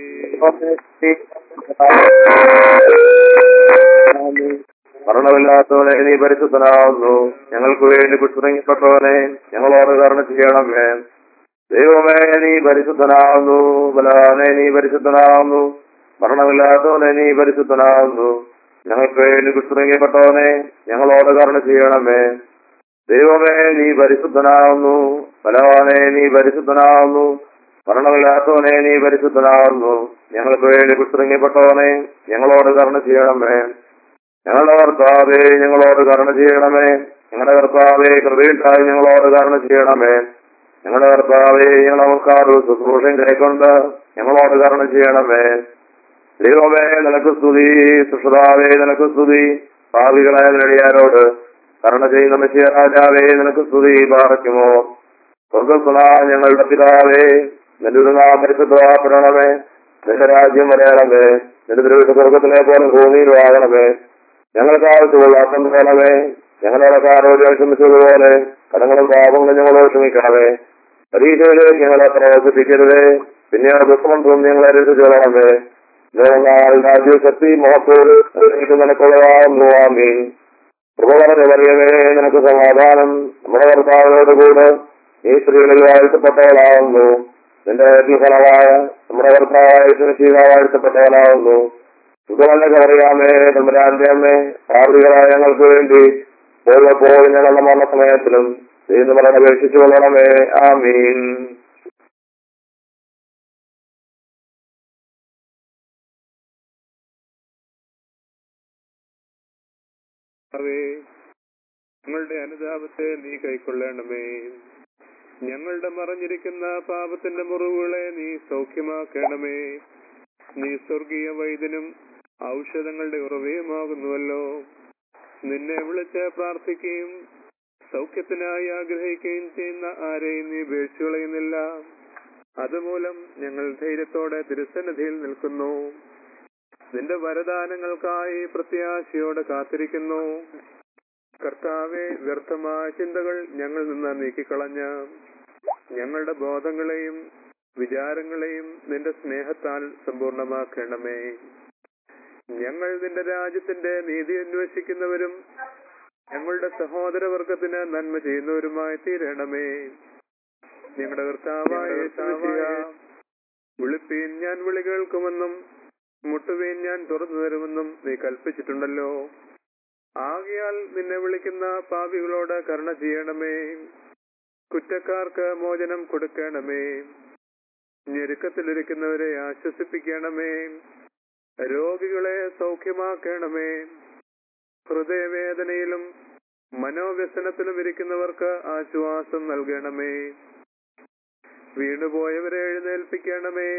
മരണമില്ലാത്തവനെ നീ പരിശുദ്ധനാവുന്നു ഞങ്ങൾക്ക് വേണ്ടി കുത്തുറങ്ങിപ്പെട്ടവനെ ഞങ്ങളോട് കരുണ ചെയ്യണമേ ദൈവമേ നീ പരിശുദ്ധനാവുന്നു ബലവാനെ നീ പരിശുദ്ധനാവുന്നു മരണമില്ലാത്തവനെ നീ പരിശുദ്ധനാവുന്നു ഞങ്ങൾക്ക് വേണ്ടി കുത്തുറങ്ങിപ്പെട്ടവനെ ഞങ്ങളോട് കരുണ ചെയ്യണമേ ദൈവമേ നീ പരിശുദ്ധനാവുന്നു ബലവാനെ നീ പരിശുദ്ധനാവുന്നു മരണമില്ലാത്തവനെ നീ പരിശുദ്ധനാവുന്നു ഞങ്ങൾക്ക് വേണ്ടി കുത്തുറങ്ങിപ്പെട്ടവനെ ഞങ്ങളോട് കരുണ ചെയ്യണമേ ഞങ്ങളുടെ കർത്താവേ ഞങ്ങളോട് കരുണ ചെയ്യണമേ ഞങ്ങളുടെ കർത്താവേ കൃപയുണ്ടായി ഞങ്ങളോട് കരുണ ചെയ്യണമേ ഞങ്ങളുടെ കർത്താവേ ഞങ്ങൾ നമുക്കാറ് ശുശ്രൂഷം കൈക്കൊണ്ട് ഞങ്ങളോട് കരുണ ചെയ്യണമേ ദൈവമേ നിനക്ക് സ്തുതി സുഷതാവേ നിനക്ക് സ്തുതി ഭാവികളായ നിലയാരോട് കരുണ ചെയ്യുന്ന മെസ്സിയ രാജാവേ നിനക്ക് സ്തുതി പാറയ്ക്കുമോ സ്വർഗസ്വനാ ഞങ്ങളുടെ പിതാവേ നിന്റെ നാം പരിശുദ്ധപ്പെടണമേ നിന്റെ രാജ്യം വരയണമേ നിന്റെ തിരുവിട്ട് സ്വർഗത്തിലെ പോലെ ഭൂമിയിൽ വാങ്ങണമേ ഞങ്ങൾക്ക് ആവശ്യമുള്ള അപ്പം തരണമേ ഞങ്ങളുടെ കാരോട് ക്ഷമിച്ചതുപോലെ കടങ്ങളും പാപങ്ങളും ഞങ്ങളോട് ക്ഷമിക്കണമേ പരീക്ഷയിലേക്ക് ഞങ്ങളെ പ്രവർത്തിപ്പിക്കരുതേ പിന്നെ ദുഃഖമന്ത്രം ഞങ്ങളെ രക്ഷിച്ചോളണമേ ഞങ്ങൾ രാജ്യശക്തി മഹത്തോട് നിനക്കുള്ളതാകുന്നു ആമീൻ കൃപ പറഞ്ഞു പറയവേ നിനക്ക് സമാധാനം നമ്മുടെ കർത്താവിനോട് കൂടെ ഈ സ്ത്രീകളിൽ വാഴ്ത്തപ്പെട്ടവളാവുന്നു നിന്റെ ഫലമായ നമ്മുടെ കർത്താവായ വാഴ്ത്തപ്പെട്ടവളാവുന്നു സുഖമല്ലൊക്കെ അറിയാമേ തമ്പുരാന്റെ അമ്മേ പാപികളായ ഞങ്ങൾക്ക് വേണ്ടി പോയപ്പോൾ ഞങ്ങളുടെ മരണ സമയത്തിലും ദൈവം നമ്മളെ അപേക്ഷിച്ചു കൊള്ളണമേ ആമീൻ അവേ ഞങ്ങളുടെ അനുതാപത്തെ നീ കൈക്കൊള്ളണമേ ഞങ്ങളുടെ മറഞ്ഞിരിക്കുന്ന പാപത്തിന്റെ മുറിവുകളെ നീ സൗഖ്യമാക്കണമേ നീ സ്വർഗീയ വൈദ്യനും ഔഷധങ്ങളുടെ ഉറവയുമാകുന്നുവല്ലോ നിന്നെ വിളിച്ച് പ്രാർത്ഥിക്കുകയും സൗഖ്യത്തിനായി ആഗ്രഹിക്കുകയും ചെയ്യുന്ന ആരെയും നീ ഉപേക്ഷിച്ചു കളയുന്നില്ല അതുമൂലം ഞങ്ങൾ ധൈര്യത്തോടെ തിരുസന്നിധിയിൽ നിൽക്കുന്നു നിന്റെ വരദാനങ്ങൾക്കായി പ്രത്യാശയോടെ കാത്തിരിക്കുന്നു കർത്താവെ വ്യർത്ഥമായ ചിന്തകൾ ഞങ്ങൾ നിന്ന് നീക്കിക്കളഞ്ഞ് ഞങ്ങളുടെ ബോധങ്ങളെയും വിചാരങ്ങളെയും നിന്റെ സ്നേഹത്താൽ സമ്പൂർണമാക്കണമേ ഞങ്ങൾ നിന്റെ രാജ്യത്തിന്റെ നീതി അന്വേഷിക്കുന്നവരും ഞങ്ങളുടെ സഹോദരവർഗത്തിന് നന്മ ചെയ്യുന്നവരുമായി തീരണമേ ഞങ്ങളുടെ കർത്താവായ യേശുമിശിഹ, വിളിപ്പീൻ ഞാൻ വിളി കേൾക്കുമെന്നും മുട്ടുവീൻ ഞാൻ തുറന്നു തരുമെന്നും നീ കൽപ്പിച്ചിട്ടുണ്ടല്ലോ ആകയാൽ നിന്നെ വിളിക്കുന്ന പാപികളോട് കരുണ ചെയ്യണമേ കുറ്റക്കാർക്ക് മോചനം കൊടുക്കണമേ ഞെരുക്കത്തിലിരിക്കുന്നവരെ ആശ്വസിപ്പിക്കണമേ രോഗികളെ സൗഖ്യമാക്കണമേ ഹൃദയവേദനയിലും മനോവ്യസനത്തിലും ഇരിക്കുന്നവർക്ക് ആശ്വാസം നൽകണമേ വീണുപോയവരെ എഴുന്നേൽപ്പിക്കണമേ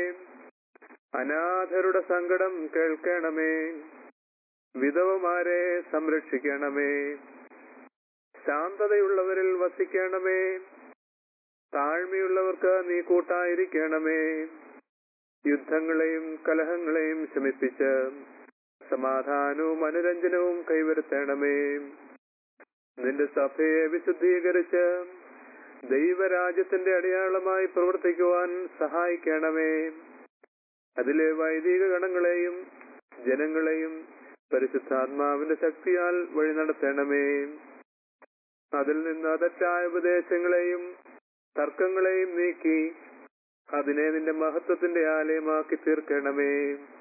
അനാഥരുടെ സങ്കടം കേൾക്കണമേ വിധവമാരെ സംരക്ഷിക്കണമേ ശാന്തതയുള്ളവരിൽ വസിക്കണമേ താഴ്മയുള്ളവർക്ക് നീ കൂട്ടായിരിക്കണമേ യുദ്ധങ്ങളെയും കലഹങ്ങളെയും ശമിപ്പിച്ച് സമാധാനവും അനുരഞ്ജനവും കൈവരുത്തണമേ നിന്റെ സഭയെ വിശുദ്ധീകരിച്ച് ദൈവരാജ്യത്തിന്റെ അടയാളമായി പ്രവർത്തിക്കുവാൻ സഹായിക്കണമേ അതിലെ വൈദിക ഗണങ്ങളെയും ജനങ്ങളെയും പരിശുദ്ധാത്മാവിന്റെ ശക്തിയാൽ വഴി നടത്തണമേ അതിൽ നിന്ന് തെറ്റായ ഉപദേശങ്ങളെയും തർക്കങ്ങളെയും നീക്കി അതിനെ നിന്റെ മഹത്വത്തിന്റെ ആലയമാക്കി തീർക്കണമേ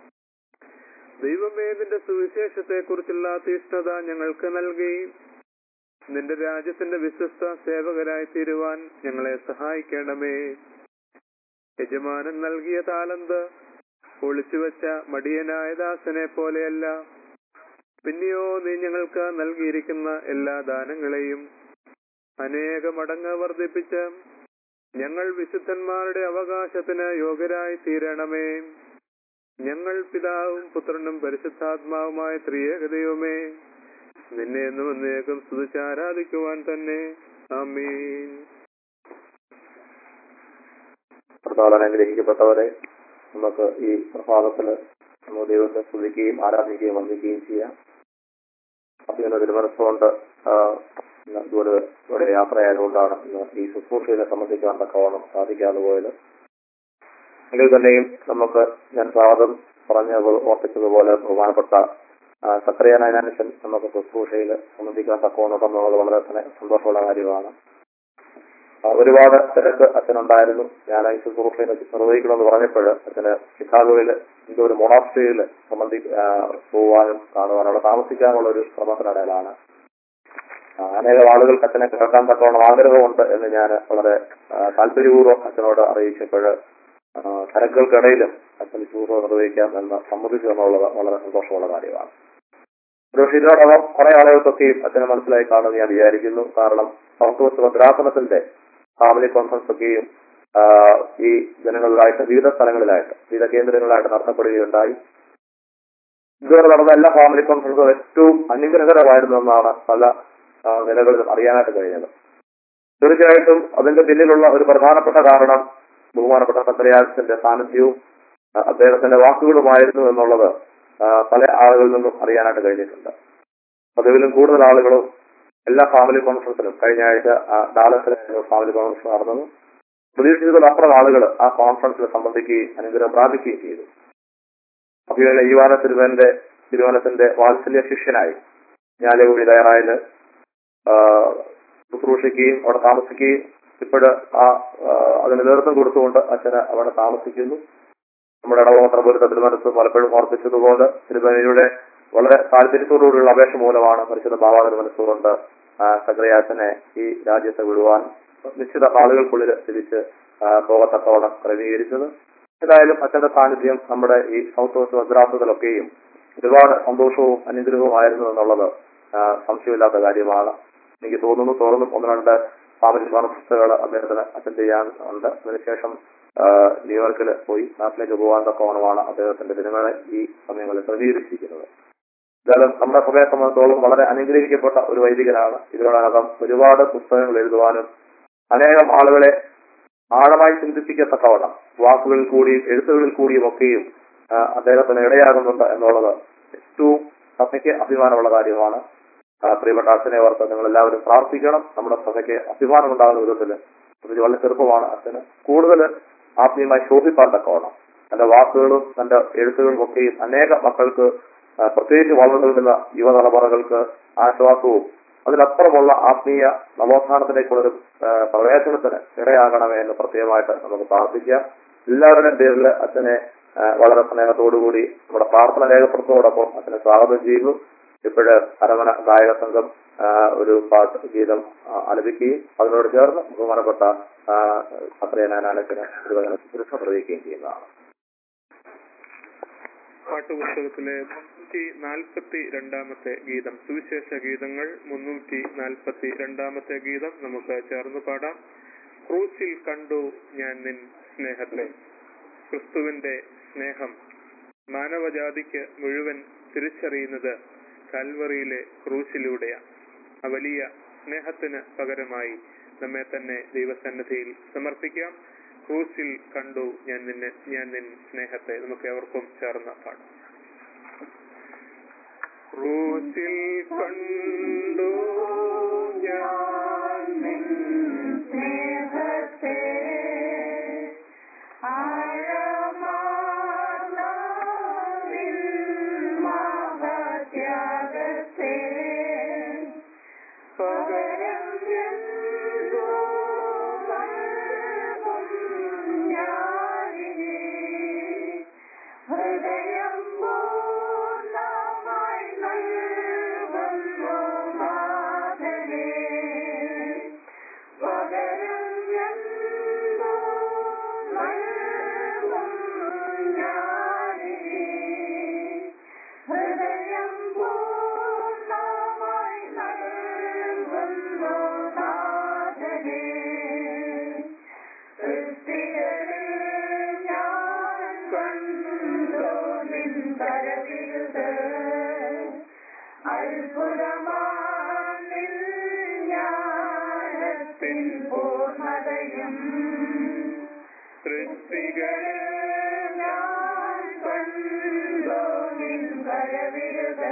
ദൈവമേ നിന്റെ സുവിശേഷത്തെ കുറിച്ചുള്ള തീഷ്ണത ഞങ്ങൾക്ക് നൽകി നിന്റെ രാജ്യത്തിന്റെ വിശ്വസ്ത സേവകരായി തീരുവാൻ ഞങ്ങളെ സഹായിക്കണമേ യജമാനൻ നൽകിയ താലന്ത് ഒളിച്ചുവെച്ച മടിയനായ ദാസനെ പോലെയല്ല പിന്നെയോ നീ ഞങ്ങൾക്ക് നൽകിയിരിക്കുന്ന എല്ലാ ദാനങ്ങളെയും അനേക മടങ്ങ് വർദ്ധിപ്പിച്ച് ഞങ്ങൾ വിശുദ്ധന്മാരുടെ അവകാശത്തിന് യോഗ്യരായി തീരണമേ ഞങ്ങൾ പിതാവും പുത്രനും പരിശുദ്ധാത്മാവുമായ ത്രിയേകദൈവമേ നിന്നെ എന്നും എന്നേക്കും സ്തുതിച്ച് ആരാധിക്കുവാൻ തന്നെ ആമീൻ പ്രസാദം അനുഗ്രഹിക്കപ്പെട്ടവരെ നമുക്ക് ഈ പ്രഭാതത്തില് നമ്മൾ ദൈവത്തെ സ്തുതിക്കുകയും ആരാധിക്കുകയും വന്ദിക്കുകയും ചെയ്യാം അതിന് തിരുമനസ്സുകൊണ്ട് ഇന്ന് ഇതുപോലെ ഇവിടെ യാത്രയായതുകൊണ്ടാണ് ഇന്ന് ഈ ശുശ്രൂഷയെ സംബന്ധിക്കാൻ തക്കവണ്ണം സാധിക്കാതെ പോയത് എങ്കിൽ തന്നെയും നമുക്ക് ഞാൻ സ്വാഗതം പറഞ്ഞ ഓർപ്പിച്ചതുപോലെ ബഹുമാനപ്പെട്ട സക്രിയനായനാനുഷൻ നമുക്ക് ശുശ്രൂഷയിൽ സംബന്ധിക്കാൻ തക്കവണ്ണം എന്നുള്ളത് വളരെ തന്നെ സന്തോഷമുള്ള കാര്യമാണ് ആ, ഒരുപാട് തിരക്ക് അച്ഛനുണ്ടായിരുന്നു ഞാൻ ഈ ശുശ്രൂഷയിൽ നിർവഹിക്കണമെന്ന് പറഞ്ഞപ്പോൾ അച്ഛന് ചിക്കാഗോയിൽ എന്തോ ഒരു മൊണാസ്ട്രിയിൽ സംബന്ധി ആ, പോവാനും കാണുവാനും അവിടെ താമസിക്കാനുള്ള ഒരു ശ്രമത്തിനിടയിലാണ് ആ, അനേകം ആളുകൾക്ക് അച്ഛനെ കേൾക്കാൻ തക്കവണ്ണം ആഗ്രഹമുണ്ട് എന്ന് ഞാൻ വളരെ ആ, താല്പര്യപൂർവ്വം അച്ഛനോട് അറിയിച്ചപ്പോൾ ആ, തിരക്കുകൾക്കിടയിലും അച്ഛൻ ശുശ്രൂഷ നിർവഹിക്കാം എന്ന് സമ്മതിച്ചു എന്നുള്ളത് വളരെ സന്തോഷമുള്ള കാര്യമാണ് പക്ഷേ ഇതിനോടകം കുറെ ആളുകൾക്കൊക്കെയും അച്ഛനെ മനസ്സിലായി കാണുമെന്ന് ഞാൻ വിചാരിക്കുന്നു കാരണം സൗത്ത് വെസ്റ്റ് ഭദ്രാസനത്തിന്റെ ഫാമിലി കോൺഫറൻസ് ഒക്കെയും ആ, ഈ ജനങ്ങളിലായിട്ട് വിവിധ സ്ഥലങ്ങളിലായിട്ട് വിവിധ കേന്ദ്രങ്ങളിലായിട്ട് നടത്തപ്പെടുകയുണ്ടായി ഇതുവരെ നടന്ന എല്ലാ ഫാമിലി കോൺഫറൻസും ഏറ്റവും അനുഗ്രഹകരമായിരുന്നു എന്നാണ് പല ആ, നിലകളിലും അറിയാനായിട്ട് കഴിഞ്ഞത് തീർച്ചയായിട്ടും അതിന്റെ പിന്നിലുള്ള ഒരു പ്രധാനപ്പെട്ട കാരണം ബഹുമാനപ്പെട്ട പത്രയാസത്തിന്റെ സാന്നിധ്യവും ആ, അദ്ദേഹത്തിന്റെ വാക്കുകളുമായിരുന്നു എന്നുള്ളത് ആ, പല ആളുകളിൽ നിന്നും അറിയാനായിട്ട് കഴിഞ്ഞിട്ടുണ്ട് പതിവിലും കൂടുതൽ ആളുകളും എല്ലാ ഫാമിലി കോൺഫറൻസിലും കഴിഞ്ഞ ആഴ്ച ആ, ഡാലസിലെ ഫാമിലി കോൺഫറൻസ് നടന്നത് പ്രതീക്ഷിച്ചതിലപ്പുറം ആളുകൾ ആ കോൺഫറൻസിൽ സംബന്ധിക്കുകയും അനുഗ്രഹം പ്രാപിക്കുകയും ചെയ്തു അഭിയുടെ യുവാന തിരുവന്റെ തിരുവനത്തിന്റെ വാത്സല്യ ശിഷ്യനായി ഞാലകുടി തയ്യാറായത് ശുശ്രൂഷിക്കുകയും അവിടെ താമസിക്കുകയും ഇപ്പോഴ് ആ ആ, അതിന് നേതൃത്വം കൊടുത്തുകൊണ്ട് അച്ഛന് അവിടെ താമസിക്കുന്നു നമ്മുടെ ഇടവോത്ര പോലത്തെ തിരുവനന്തപുരത്ത് പലപ്പോഴും ഓർപ്പിച്ചതുപോലെ തിരുവനന്തയുടെ വളരെ താല്പര്യത്തോടുകൂടിയുള്ള അപേക്ഷ മൂലമാണ് പരിശുദ്ധ ബാബാതിന് മനസ്സുകൊണ്ട് സക്രിയാച്ചനെ ഈ രാജ്യത്തെ വിടുവാൻ നിശ്ചിത ആളുകൾക്കുള്ളിൽ തിരിച്ച് ആ, പോകത്തക്കവണ്ണം ക്രമീകരിച്ചത് ഏതായാലും അച്ഛന്റെ സാന്നിധ്യം നമ്മുടെ ഈ സൗത്ത് വെസ്റ്റ് മദ്രാസുകളൊക്കെയും ഒരുപാട് സന്തോഷവും അനുഗ്രഹവുമായിരുന്നു എന്നുള്ളത് ആ, സംശയമില്ലാത്ത കാര്യമാണ് എനിക്ക് തോന്നുന്നു തുറന്നും ഒന്ന് രണ്ട് ഫാമിലി കോൺഫറൻസുകൾ അദ്ദേഹത്തിന് അറ്റൻഡ് ചെയ്യാൻ ഉണ്ട് അതിനുശേഷം ആ, ന്യൂയോർക്കിൽ പോയി നാട്ടിലേക്ക് പോകാൻ തക്കവണ്ണമാണ് അദ്ദേഹത്തിന്റെ ദിനങ്ങളെ ഈ സമയങ്ങളിൽ ക്രമീകരിച്ചിരിക്കുന്നത് എന്തായാലും നമ്മുടെ സഭയെ സംബന്ധിച്ചോളം വളരെ അനുഗ്രഹിക്കപ്പെട്ട ഒരു വൈദികനാണ് ഇതിനോടകം ഒരുപാട് പുസ്തകങ്ങൾ എഴുതുവാനും അനേകം ആളുകളെ ആഴമായി ചിന്തിപ്പിക്കത്തക്കവണ്ണം വാക്കുകളിൽ കൂടിയും എഴുത്തുകളിൽ കൂടിയും ഒക്കെയും ആ, അദ്ദേഹത്തിന് ഇടയാകുന്നുണ്ട് എന്നുള്ളത് ഏറ്റവും സഭയ്ക്ക് അഭിമാനമുള്ള കാര്യമാണ് ആ, പ്രിയപ്പെട്ട അച്ഛനെ ഓർത്ത് നിങ്ങൾ എല്ലാവരും പ്രാർത്ഥിക്കണം നമ്മുടെ സഭയ്ക്ക് അഭിമാനം ഉണ്ടാകുന്ന വിധത്തിൽ ഇത് വളരെ ചെറുപ്പമാണ് അച്ഛന് കൂടുതൽ ആത്മീയമായി ശോഭിപ്പാൻ തക്കവണ്ണം തന്റെ വാക്കുകളും തന്റെ എഴുത്തുകളും ഒക്കെയും അനേക മക്കൾക്ക് ആ, പ്രത്യേകിച്ച് വളർന്നു വരുന്ന യുവതലമുറകൾക്ക് ആശ്വാസവും അതിനപ്പുറമുള്ള ആത്മീയ നവോത്ഥാനത്തിലേക്കുള്ള ഒരു ആ, പ്രവേശനത്തിന് ഇടയാകണമേ എന്ന് പ്രത്യേകമായിട്ട് നമുക്ക് പ്രാർത്ഥിക്കാം എല്ലാവരുടെയും പേരിൽ അച്ഛനെ ആ, വളരെ സ്നേഹത്തോടുകൂടി നമ്മുടെ പ്രാർത്ഥന രേഖപ്പെടുത്തുന്നതോടൊപ്പം അച്ഛനെ സ്വാഗതം ചെയ്യുന്നു ഇപ്പോഴ് അരമന ഗായക സംഘം ആ, ഒരു പാട്ട് ഗീതം ആ, ആലപിക്കുകയും അതിനോട് ചേർന്ന് ബഹുമാനപ്പെട്ട അത്രയനാനത്തിന് തിരുവചന പ്രവഹിക്കുകയും ചെയ്യുന്നതാണ് പാട്ടുപുസ്തകത്തിലെ മുന്നൂറ്റി നാൽപ്പത്തി രണ്ടാമത്തെ ഗീതം സുവിശേഷ ഗീതങ്ങൾ മുന്നൂറ്റി നാൽപ്പത്തി രണ്ടാമത്തെ ഗീതം നമുക്ക് ചേർന്ന് പാടാം ക്രൂസിൽ കണ്ടു ഞാൻ നിൻ സ്നേഹത്തെ ക്രിസ്തുവിന്റെ സ്നേഹം മാനവജാതിക്ക് മുഴുവൻ തിരിച്ചറിയുന്നത് കൽവറിയിലെ ക്രൂശിലൂടെയാണ് ആ വലിയ സ്നേഹത്തിന് പകരമായി നമ്മെ തന്നെ ദൈവസന്നിധിയിൽ സമർപ്പിക്കാം ക്രൂസിൽ കണ്ടു ഞാൻ നിന്നെ ഞാൻ നിൻ സ്നേഹത്തെ നമുക്ക് എവർക്കും ചേർന്ന് പാടാം ക്രൂസിൽ കണ്ടു ഞാൻ നിൻ സ്നേഹത്തെ ആഴമാർന്ന നിൻ മഹത്യാഗത്തെ പകരം എന്തു നൽകും ഞാനിനി? ഹൃദയം പൂർണ്ണമായി നൽകുന്നു നാഥനേ. പകരം എന്തു നൽകും ഞാനിനി? ഹൃദയം പൂർണ്ണമായി നൽകുന്നു നാഥനേ. സൃഷ്ടികളിൽ ഞാൻ കണ്ടു നിൻ കരവിരുത് അത്ഭുതമാ ജ്ഞാനത്തിൻ പൂർണ്ണതയും സൃഷ്ടികളിൽ ഞാൻ കണ്ടു നിൻ കരവിരുത്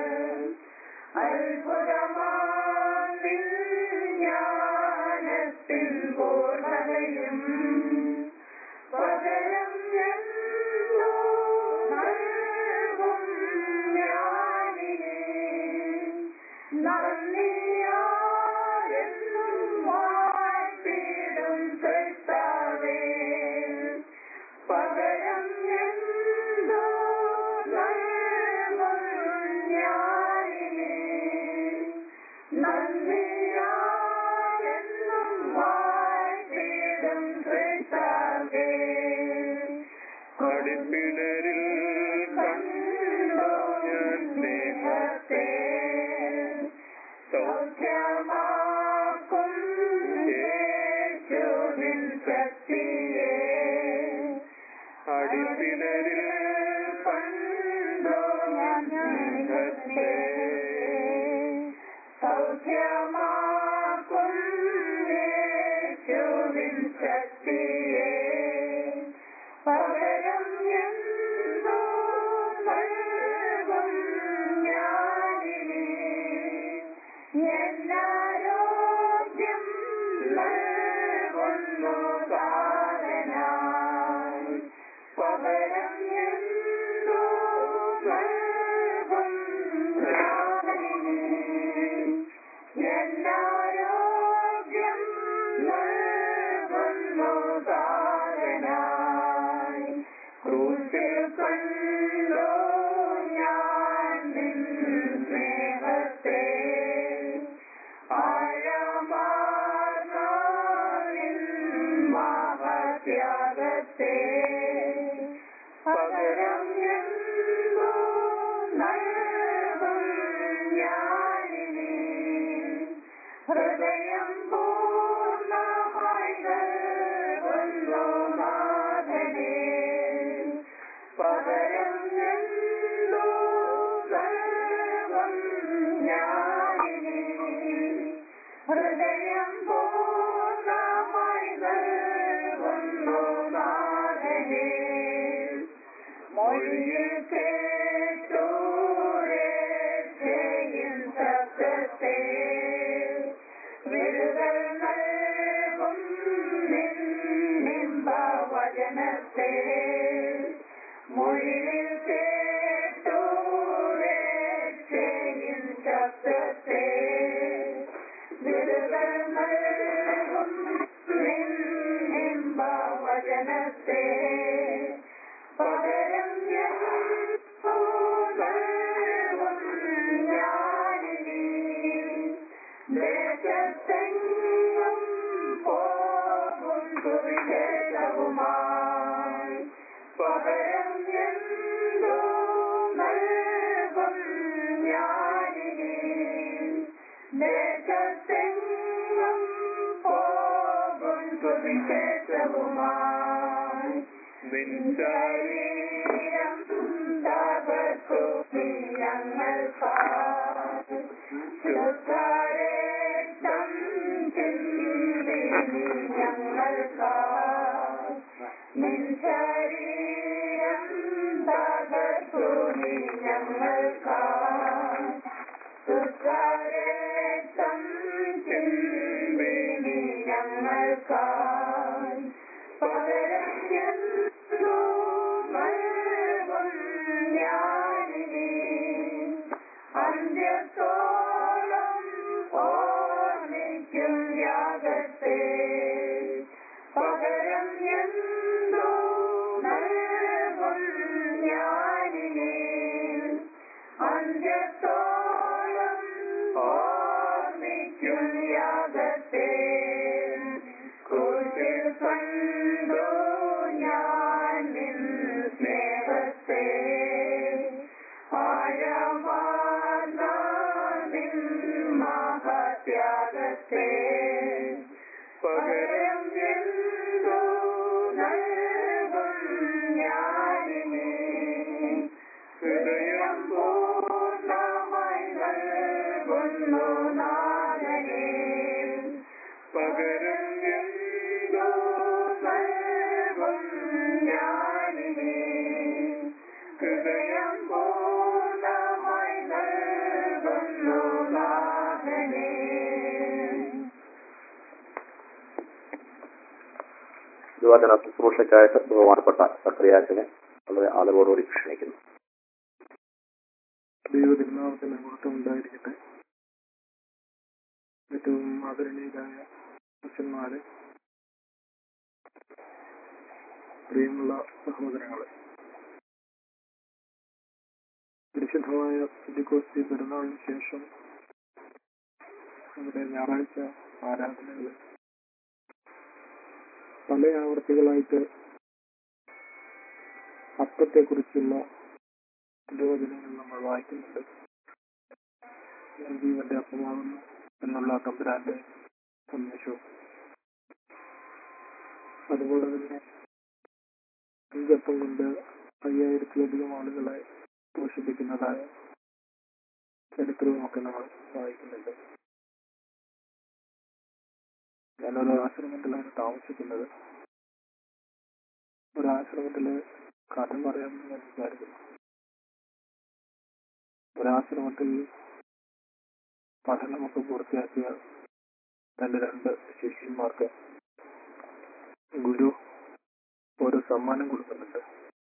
അത്ഭുതമാം നിൻ ജ്ഞാനത്തിൻ പൂർണ്ണതയും പകരം എന്തോ നൽകും ഞാനിനെ നന്ദിയാരെന്നും വാഴ്ത്തിടും കർത്താവേ പകരം എന്തോ നൽകും ഞാനിനെ നന്ദിയാരെന്നും വാഴ്ത്തിടും കർത്താവേ അടിപ്പിണരിൽ കണ്ടു ഞാൻ സ്നേഹത്തെ സൗഖ്യമാക്കും യേശുവിൻ ശക്തിയെ അടിപ്പിണരിൽ കണ്ടു ഞാൻ സ്നേഹത്തെ സൗഖ്യമാക്കും യേശുവിൻ ശക്തിയെ പകരം എന്തോ നൽകും ഞാനിനെ എന്നാരോഗ്യം നൽകുന്നു താരനായി പകരം എന്തോ നൽകും ഞാനിനെ എന്നാരോഗ്യം നൽകുന്നു താരനായി ക്രൂശിൽ കണ്ടോ ഞാൻ നിൻ സ്നേഹത്തെ ആഴമാർന്ന നിൻ മഹത്യാഗത്തെ പകരം എന്തോ നൽകും ഞാനിനെ ഹൃദയം പൂർണ്ണമായി നൽകുന്നു നാഥനെ പകരം എന്തോ നൽകും ഞാനിനെ ഹൃദയം പൂർണ്ണമായി നൽകുന്നു നാഥനെ മൊഴിയിൽ കേട്ടൂരേ ചെയ്യും ശബ്ദത്തെ വിടുതൽ നൽകും നിൻബ വചനത്തെ മൊഴിയിൽ കേട്ടൂരേ ചെയ്യും ശബ്ദത്തെ വിടുതൽ നൽകും നിൻബ വചനത്തെ പകരം എന്തോ നൽകും ഞാനിനി ദേശത്തെങ്ങും പോകും സുവിശേഷവുമായി പകരം എന്തോ നൽകും ഞാനിനി ദേശത്തെങ്ങും പോകും സുവിശേഷവുമായി നിൻ ശരീരം തകർത്തു നീ ഞങ്ങൾക്കായി ശുദ്ധരക്തം ചിന്തി നീ ഞങ്ങൾക്കായി നിൻ ശരീരം തകർത്തു നീ ഞങ്ങൾക്കായി ശുദ്ധരക്തം ചിന്തി നീ ഞങ്ങൾക്കായി പകരം എന്തോ നൽകും ഞാനിനി അന്ത്യത്തോളം ഓർമ്മിക്കും യാഗത്തെ പകരം എന്തോ നൽകും ഞാനിനി പൂർണ്ണമായി നൽകുന്നു നാഥനേ യുവജന ശുശ്രൂഷയ്ക്കായിട്ട് ബഹുമാനപ്പെട്ട സക്രിയാച്ചനെ വളരെ ആദരവോടുകൂടി ക്ഷണിക്കുന്നു ദൈവതിരുനാമത്തിന് മഹത്വം ഉണ്ടായിരിക്കട്ടെ ഏറ്റവും ആദരണീയരായ അച്ഛന്മാരെ പ്രിയമുള്ള സഹോദരങ്ങളെ പരിശുദ്ധമായ പെന്തിക്കോസ്തി പെരുന്നാളിന് ശേഷം നമ്മുടെ ഞായറാഴ്ച ആരാധനകൾ പല ആവർത്തികളായിട്ട് അപ്പത്തെക്കുറിച്ചുള്ള തിരുവചനങ്ങൾ നമ്മൾ വായിക്കുന്നുണ്ട് ഞാൻ ജീവന്റെ അപ്പമാകുന്നു എന്നുള്ള തമ്പുരാന്റെ സന്ദേശവും അതുപോലെ തന്നെ അഞ്ചപ്പം കൊണ്ട് അയ്യായിരത്തിലധികം ആളുകളെ പോഷിപ്പിക്കുന്നതായ ചരിത്രവുമൊക്കെ നമ്മൾ വായിക്കുന്നുണ്ട് ഞാനൊരു ആശ്രമത്തിലാണ് താമസിക്കുന്നത് ഒരു ആശ്രമത്തില് കഥ പറയാമെന്ന് ഞാൻ വിചാരിക്കുന്നു ഒരാശ്രമത്തിൽ പഠനമൊക്കെ പൂർത്തിയാക്കിയ തന്റെ രണ്ട് ശിഷ്യന്മാർക്ക് ഗുരു ഒരു സമ്മാനം കൊടുക്കുന്നുണ്ട്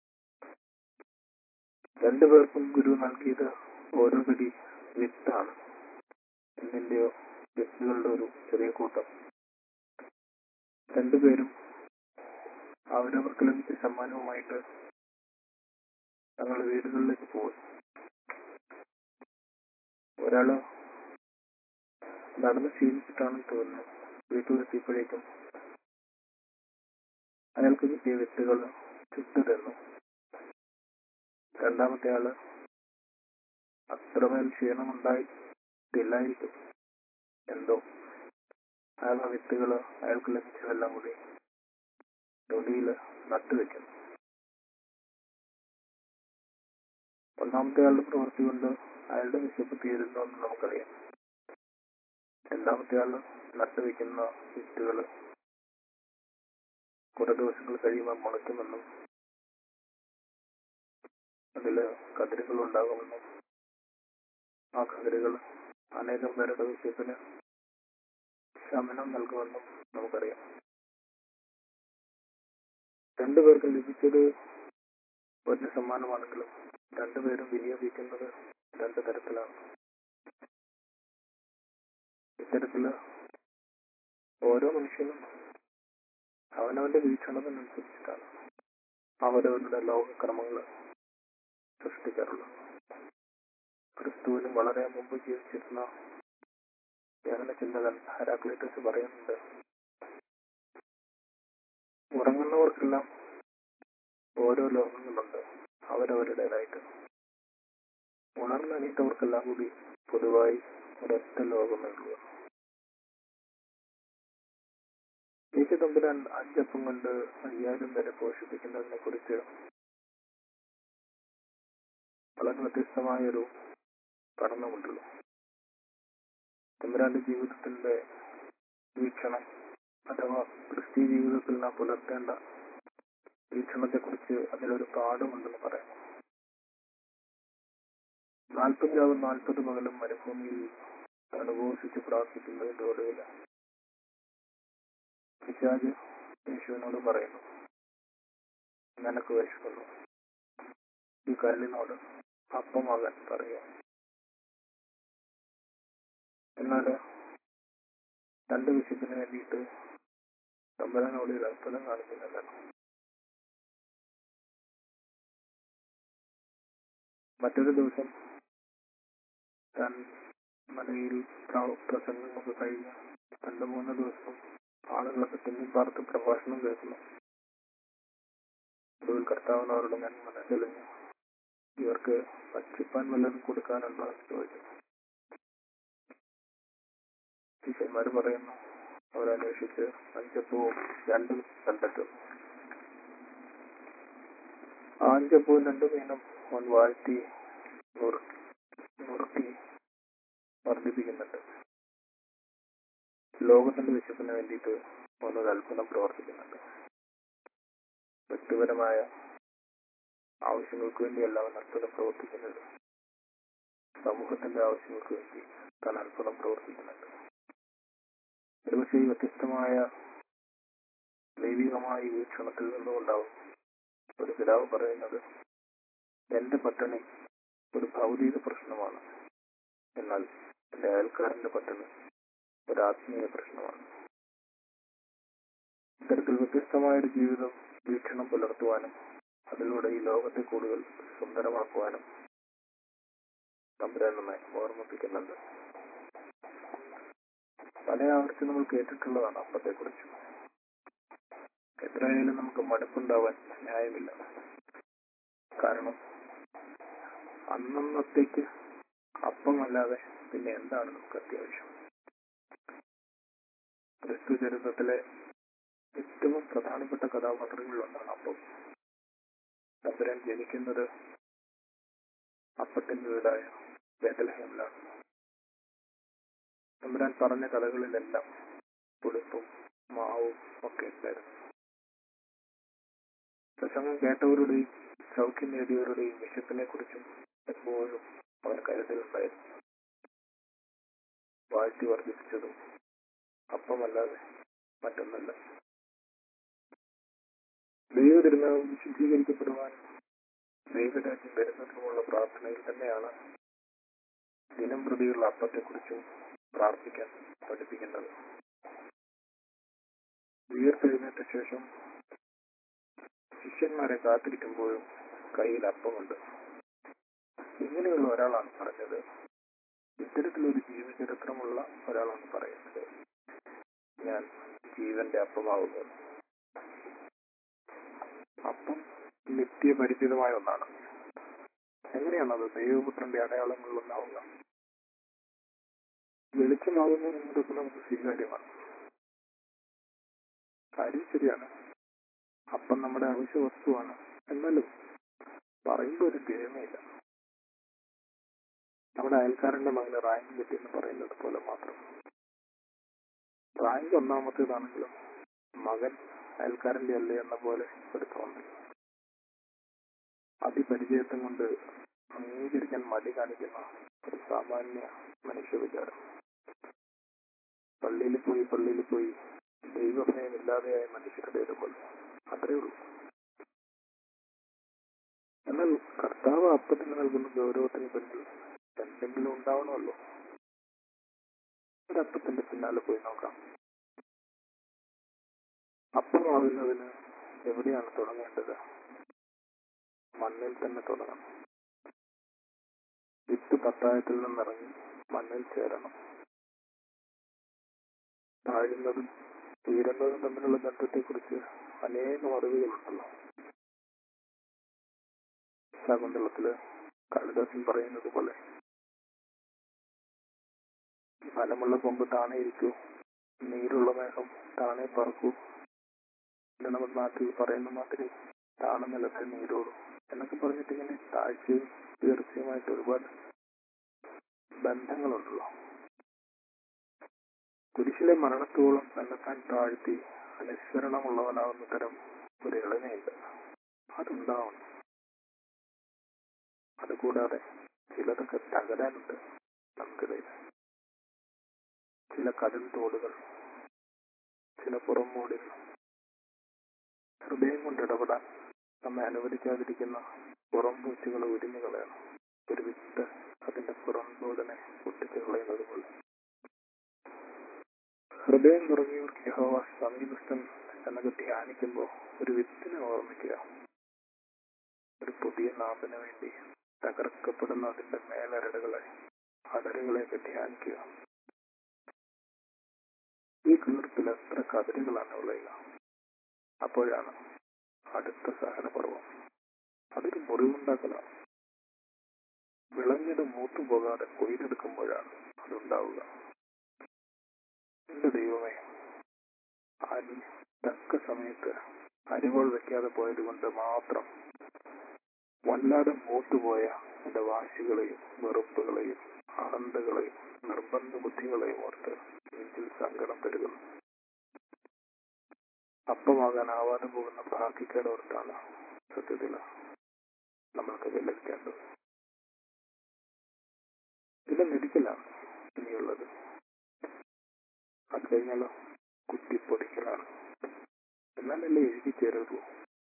രണ്ടുപേർക്കും ഗുരു നൽകിയത് ഓരോ പിടി വിത്താണ് എന്തിന്റെയോ വിത്തുകളുടെ ഒരു ചെറിയ കൂട്ടം രണ്ടുപേരും അവരവർക്ക് ലഭിച്ച സമ്മാനവുമായിട്ട് തങ്ങളുടെ വീടുകളിലേക്ക് പോയി ഒരാള് നടന്ന് ശീലിച്ചിട്ടാണെന്ന് തോന്നുന്നു വീട്ടിലെത്തിയപ്പോഴേക്കും അയാൾക്ക് കിട്ടിയ വിത്തുകൾ ചുട്ടു തന്നു രണ്ടാമത്തെ ആള് അത്രമേൽ ക്ഷീണമുണ്ടായിട്ടില്ലായിരിക്കും എന്തോ അയാൾ ആ വിത്തുകൾ അയാൾക്ക് ലഭിച്ചതെല്ലാം കൂടി തൊടിയിൽ നട്ടുവെക്കുന്നു ഒന്നാമത്തെ ആളുടെ പ്രവൃത്തി കൊണ്ട് അയാളുടെ വിശപ്പ് തീരുന്നു എന്ന് നമുക്കറിയാം രണ്ടാമത്തെ ആള് നട്ടുവെക്കുന്ന വിത്തുകൾ കുറെ ദിവസങ്ങൾ കഴിയുമ്പോൾ മുളയ്ക്കുമെന്നും അതില് കതിരുകൾ ഉണ്ടാകുമെന്നും ആ കതിരുകൾ അനേകം പേരുടെ വിശപ്പിന് ശമനം നൽകുമെന്നും നമുക്കറിയാം രണ്ടുപേർക്കും ലഭിച്ചത് ഒരു സമ്മാനമാണെങ്കിലും രണ്ടുപേരും വിനിയോഗിക്കുന്നത് രണ്ട് തരത്തിലാണ് ഇത്തരത്തില് ഓരോ മനുഷ്യനും അവനവന്റെ വീക്ഷണത്തിനനുസരിച്ചിട്ടാണ് അവരവരുടെ ലോകക്രമങ്ങൾ സൃഷ്ടിക്കാറുള്ളത് ക്രിസ്തുവിനും വളരെ മുമ്പ് ജീവിച്ചിരുന്ന ജ്ഞാന ചിന്തകൻ ഹരാക്ലൈറ്റസ് പറയുന്നുണ്ട് ഉറങ്ങുന്നവർക്കെല്ലാം ഓരോ ലോകങ്ങളുണ്ട് അവരവരുടേതായിട്ട് ഉണർന്നെണീറ്റവർക്കെല്ലാം കൂടി പൊതുവായി ഒരൊറ്റ ലോകമേ ഉള്ളൂ യേശു തമ്പുരാൻ അഞ്ചപ്പം കൊണ്ട് അയ്യായിരം പേരെ പോഷിപ്പിക്കുന്നതിനെ കുറിച്ച് വളരെ വ്യത്യസ്തമായൊരു പഠനമുണ്ടല്ലോ തമ്പുരാന്റെ ജീവിതത്തിന്റെ വീക്ഷണം അഥവാ ക്രിസ്തീയ ജീവിതത്തിൽ നാം പുലർത്തേണ്ട വീക്ഷണത്തെക്കുറിച്ച് അതിലൊരു പാഠമുണ്ടെന്ന് പറയാം നാൽപ്പത് രാവും നാൽപ്പത് പകലും മരുഭൂമിയിൽ അനുഭവിച്ച് പ്രാർത്ഥിക്കുന്നതിന്റെ ഒടുവിൽ പിശാജ് യേശുവിനോട് പറയുന്നു നിനക്ക് വിശക്കുന്നു ഈ കല്ലിനോട് അപ്പമാകാൻ പറയുക എന്നാൽ രണ്ട് വിശപ്പിന് വേണ്ടിയിട്ട് തമ്പലനോട് ഒരു അത്ഭുതം കാണിക്കുന്നില്ല മറ്റൊരു ദിവസം താൻ മലയിൽ പ്ര- പ്രസംഗമൊക്കെ കഴിഞ്ഞ് രണ്ട് മൂന്ന് ദിവസം ആളുകളൊക്കെ തിങ്ങിപ്പാർത്ത് പ്രഭാഷണം കേൾക്കുന്നു ഒടുവിൽ കർത്താവിനവരുടെ നന്മ തെളിഞ്ഞു ഇവർക്ക് ഭക്ഷിപ്പാൻ വല്ലതും കൊടുക്കാനുണ്ടോ എന്ന് ചോദിച്ചു ശിഷ്യന്മാര് പറയുന്നു അവരന്വേഷിച്ച് അഞ്ചപ്പവും രണ്ടും കണ്ടെത്തുന്നു ആ അഞ്ചപ്പവും രണ്ടു മീനും അവൻ വാഴ്ത്തി നുറുക്കി നുറുക്കി വർദ്ധിപ്പിക്കുന്നുണ്ട് ലോകത്തിന്റെ വിശപ്പിന് വേണ്ടിയിട്ട് ഒന്നൊരു അത്ഭുതം പ്രവർത്തിക്കുന്നുണ്ട് വ്യക്തിപരമായ ആവശ്യങ്ങൾക്ക് വേണ്ടിയല്ല അവൻ അത്ഭുതം പ്രവർത്തിക്കുന്നത് സമൂഹത്തിന്റെ ആവശ്യങ്ങൾക്ക് വേണ്ടി താൻ അത്ഭുതം പ്രവർത്തിക്കുന്നുണ്ട് ഒരുപക്ഷെ ഈ വ്യത്യസ്തമായ ദൈവികമായ ഈ വീക്ഷണത്തിൽ നിന്നുകൊണ്ടാവും ഒരു പിതാവ് പറയുന്നത് എന്റെ പട്ടിണി ഒരു ഭൗതിക പ്രശ്നമാണ് എന്നാൽ എന്റെ അയൽക്കാരന്റെ പട്ടിണി ഒരു ആത്മീയ പ്രശ്നമാണ് ഇത്തരത്തിൽ വ്യത്യസ്തമായ ഒരു ജീവിതം വീക്ഷണം പുലർത്തുവാനും അതിലൂടെ ഈ ലോകത്തെ കൂടുതൽ സുന്ദരമാക്കുവാനും തമ്പുരാൻ നമ്മെ ഓർമ്മിപ്പിക്കുന്നുണ്ട് പല ആവർത്തി നമ്മൾ കേട്ടിട്ടുള്ളതാണ് അപ്പത്തെക്കുറിച്ച് എത്രയായാലും നമുക്ക് മടുപ്പുണ്ടാവാൻ ന്യായമില്ല കാരണം അന്നന്നത്തേക്ക് അപ്പമല്ലാതെ പിന്നെ എന്താണ് നമുക്ക് അത്യാവശ്യം ക്രിസ്തു ചരിത്രത്തിലെ ഏറ്റവും പ്രധാനപ്പെട്ട കഥാപാത്രങ്ങളിലൊന്നാണ് അപ്പം തമ്പുരാൻ ജനിക്കുന്നത് അപ്പത്തിന്റെ വീടായ ബേദലഹേമിലാണ് തമ്പുരാൻ പറഞ്ഞ കഥകളിലെല്ലാം പുളിപ്പും മാവും ഒക്കെ ഉണ്ടായിരുന്നു പ്രസംഗം കേട്ടവരുടെയും സൗഖ്യം നേടിയവരുടെയും വിശപ്പിനെ കുറിച്ചും എപ്പോഴും അവൻ കരുതലുണ്ടായിരുന്നു വാഴ്ത്തി വർദ്ധിപ്പിച്ചതും അപ്പമല്ലാതെ മറ്റൊന്നല്ല ദൈവതിരുനാമം വിശുദ്ധീകരിക്കപ്പെടുവാനും ദൈവരാജ്യം വരുന്നതിനുമുള്ള പ്രാർത്ഥനയിൽ തന്നെയാണ് ദിനം പ്രതിയുള്ള അപ്പത്തെക്കുറിച്ചും പ്രാർത്ഥിക്കാൻ പഠിപ്പിക്കുന്നത് ഉയർത്തെഴുന്നേറ്റ ശേഷം ശിഷ്യന്മാരെ കാത്തിരിക്കുമ്പോഴും കയ്യിൽ അപ്പമുണ്ട് ഇങ്ങനെയുള്ള ഒരാളാണ് പറഞ്ഞത് ഇത്തരത്തിലൊരു ജീവചരിത്രമുള്ള ഒരാളാണ് പറയുന്നത് ഞാൻ ജീവന്റെ അപ്പമാവുന്നത് അപ്പം നിത്യപരിചിതമായ ഒന്നാണ് എങ്ങനെയാണത് ദൈവപുത്രന്റെ അടയാളങ്ങളിലൊന്നാവുക വെളിച്ചമാകുന്നതൊക്കെ നമുക്ക് സ്വീകാര്യമാണ് കാര്യം ശരിയാണ് അപ്പം നമ്മുടെ അവശ്യ വസ്തുവാണ് എന്നാലും പറയുമ്പോൾ ഒരു ഗേമയില്ല നമ്മുടെ അയൽക്കാരന്റെ മകന് റാങ്ക് കിട്ടിയെന്ന് പറയുന്നത് പോലെ മാത്രം റാങ്ക് ഒന്നാമത്തേതാണെങ്കിലും മകൻ അയൽക്കാരന്റെ അല്ലേ എന്ന പോലെ ഒരു തോന്നൽ അതിപരിചയത്വം കൊണ്ട് അംഗീകരിക്കാൻ മടി കാണിക്കുന്ന ഒരു സാമാന്യ മനുഷ്യ വിചാരം പള്ളിയിൽ പോയി പള്ളിയിൽ പോയി ദൈവഭയമില്ലാതെയായ മനുഷ്യരുടെ പോലെ അത്രേ ഉള്ളൂ എന്നാൽ കർത്താവ് അപ്പത്തിന് നൽകുന്ന ഗൗരവത്തിന് പിന്നിൽ എന്തെങ്കിലും ഉണ്ടാവണമല്ലോ ഒരപ്പത്തിന്റെ പിന്നാലെ പോയി നോക്കാം അപ്പമാകുന്നതിന് എവിടെയാണ് തുടങ്ങേണ്ടത് മണ്ണിൽ തന്നെ തുടങ്ങണം വിത്ത് പത്തായത്തിൽ നിന്നിറങ്ങി മണ്ണിൽ ചേരണം താഴുന്നതും ഉയരുന്നതും തമ്മിലുള്ള ബന്ധത്തെക്കുറിച്ച് അനേകം അറിവുകളുണ്ടല്ലോ ശാകുന്തളത്തില് കാളിദാസൻ പറയുന്നത് പോലെ ഫലമുള്ള കൊമ്പ് താണെ ഇരിക്കൂ നീരുള്ള മേഘം താണെ പറക്കൂ പിന്നെ നമ്മുടെ നാട്ടിൽ പറയുന്ന മാതിരി താണ നിലത്തെ നീരോടും എന്നൊക്കെ പറഞ്ഞിട്ട് ഇങ്ങനെ താഴ്ചയും ഉയർച്ചയുമായിട്ട് ഒരുപാട് ബന്ധങ്ങളുണ്ടല്ലോ കുരിശിലെ മരണത്തോളം തന്നെത്താൻ താഴ്ത്തി അനുസരണമുള്ളവനാവുന്ന തരം ഒരു ഇളനയുണ്ട് അതുണ്ടാവണം അതുകൂടാതെ ചിലതൊക്കെ തകരാനുണ്ട് നമുക്കിടയിൽ ചില കടൽ തോടുകൾ ചില പുറംമൂടികൾ ഹൃദയം കൊണ്ട് ഇടപെടാൻ നമ്മെ അനുവദിക്കാതിരിക്കുന്ന പുറം പൂച്ചുകൾ ഉരിഞ്ഞു കളയണം ഒരു വിത്ത് അതിന്റെ പുറം തോടിനെ പൊട്ടിച്ചു കളയുന്നത് പോലെ ഹൃദയം നിറഞ്ഞവർക്ക് യഹോവ സമീപസ്ഥൻ എന്നൊക്കെ ധ്യാനിക്കുമ്പോൾ ഒരു വിത്തിനെ ഓർമ്മിക്കുക ഒരു പുതിയ നാമ്പിന് വേണ്ടി തകർക്കപ്പെടുന്ന അതിന്റെ മേലരടുകളെ അടരുകളെയൊക്കെ ധ്യാനിക്കുക ഈ കിളിർപ്പിൽ എത്ര കതിരുകളാണ് വിളയുക അപ്പോഴാണ് അടുത്ത സഹനപർവം അതൊരു മുറിവുണ്ടാക്കലാണ് വിളഞ്ഞത് മൂത്തു പോകാതെ കൊയ്തെടുക്കുമ്പോഴാണ് അതുണ്ടാവുക എന്റെ ദൈവമേ അരി തക്ക സമയത്ത് അരികോൾ വെക്കാതെ പോയത് കൊണ്ട് മാത്രം വല്ലാതെ മൂത്തുപോയ എന്റെ വാശികളെയും വെറുപ്പുകളെയും അഹന്തകളെയും നിർബന്ധ ബുദ്ധികളെയും ഓർത്ത് നെഞ്ചിൽ സങ്കടം തരുന്നു അപ്പമാകാനാവാതെ പോകുന്ന ഭാഗ്യക്കേട് ഓർത്താണ് സത്യത്തിൽ നമ്മൾക്ക് വിലയിരുത്തേണ്ടത് ഇത് മെഡിക്കലാണ് ഇനിയുള്ളത് അത് കഴിഞ്ഞാലോ കുത്തിപ്പൊടിക്കലാണ് എന്നാലല്ലേ എഴുതി ചേരുള്ളൂ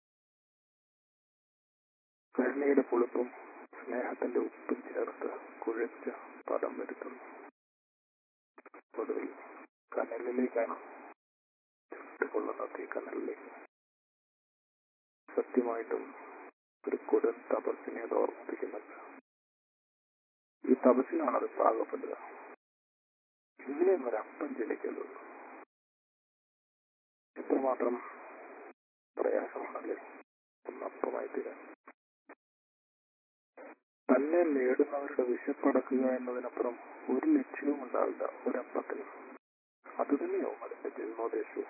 കരുണയുടെ പുളിപ്പും സ്നേഹത്തിന്റെ ഉപ്പും ചേർത്ത് കുഴച്ച പദം വരുത്തുന്നു ഒടുവിൽ കനലിലേക്കാണ് ചുട്ടുകൊള്ളുന്നത് ഈ കനലിലേക്ക് സത്യമായിട്ടും ഒരു കൊടും തപസ്സിനെ അത് ഓർമ്മിപ്പിക്കുന്നുണ്ട് ഈ തപസ്സിനാണ് അത് പാകപ്പെടുക ഇങ്ങനെയും ഒരു അപ്പം ജനിക്കുന്നത് എത്രമാത്രം പ്രയാസമാണല്ലേ ഒന്നപ്പമായി തീരാൻ തന്നെ നേടുന്നവരുടെ വിശപ്പടക്കുക എന്നതിനപ്പുറം ഒരു ലക്ഷ്യവും ഉണ്ടാവില്ല ഒരപ്പത്തിന് അത് തന്നെയാവും അതിന്റെ ജന്മോദ്ദേശവും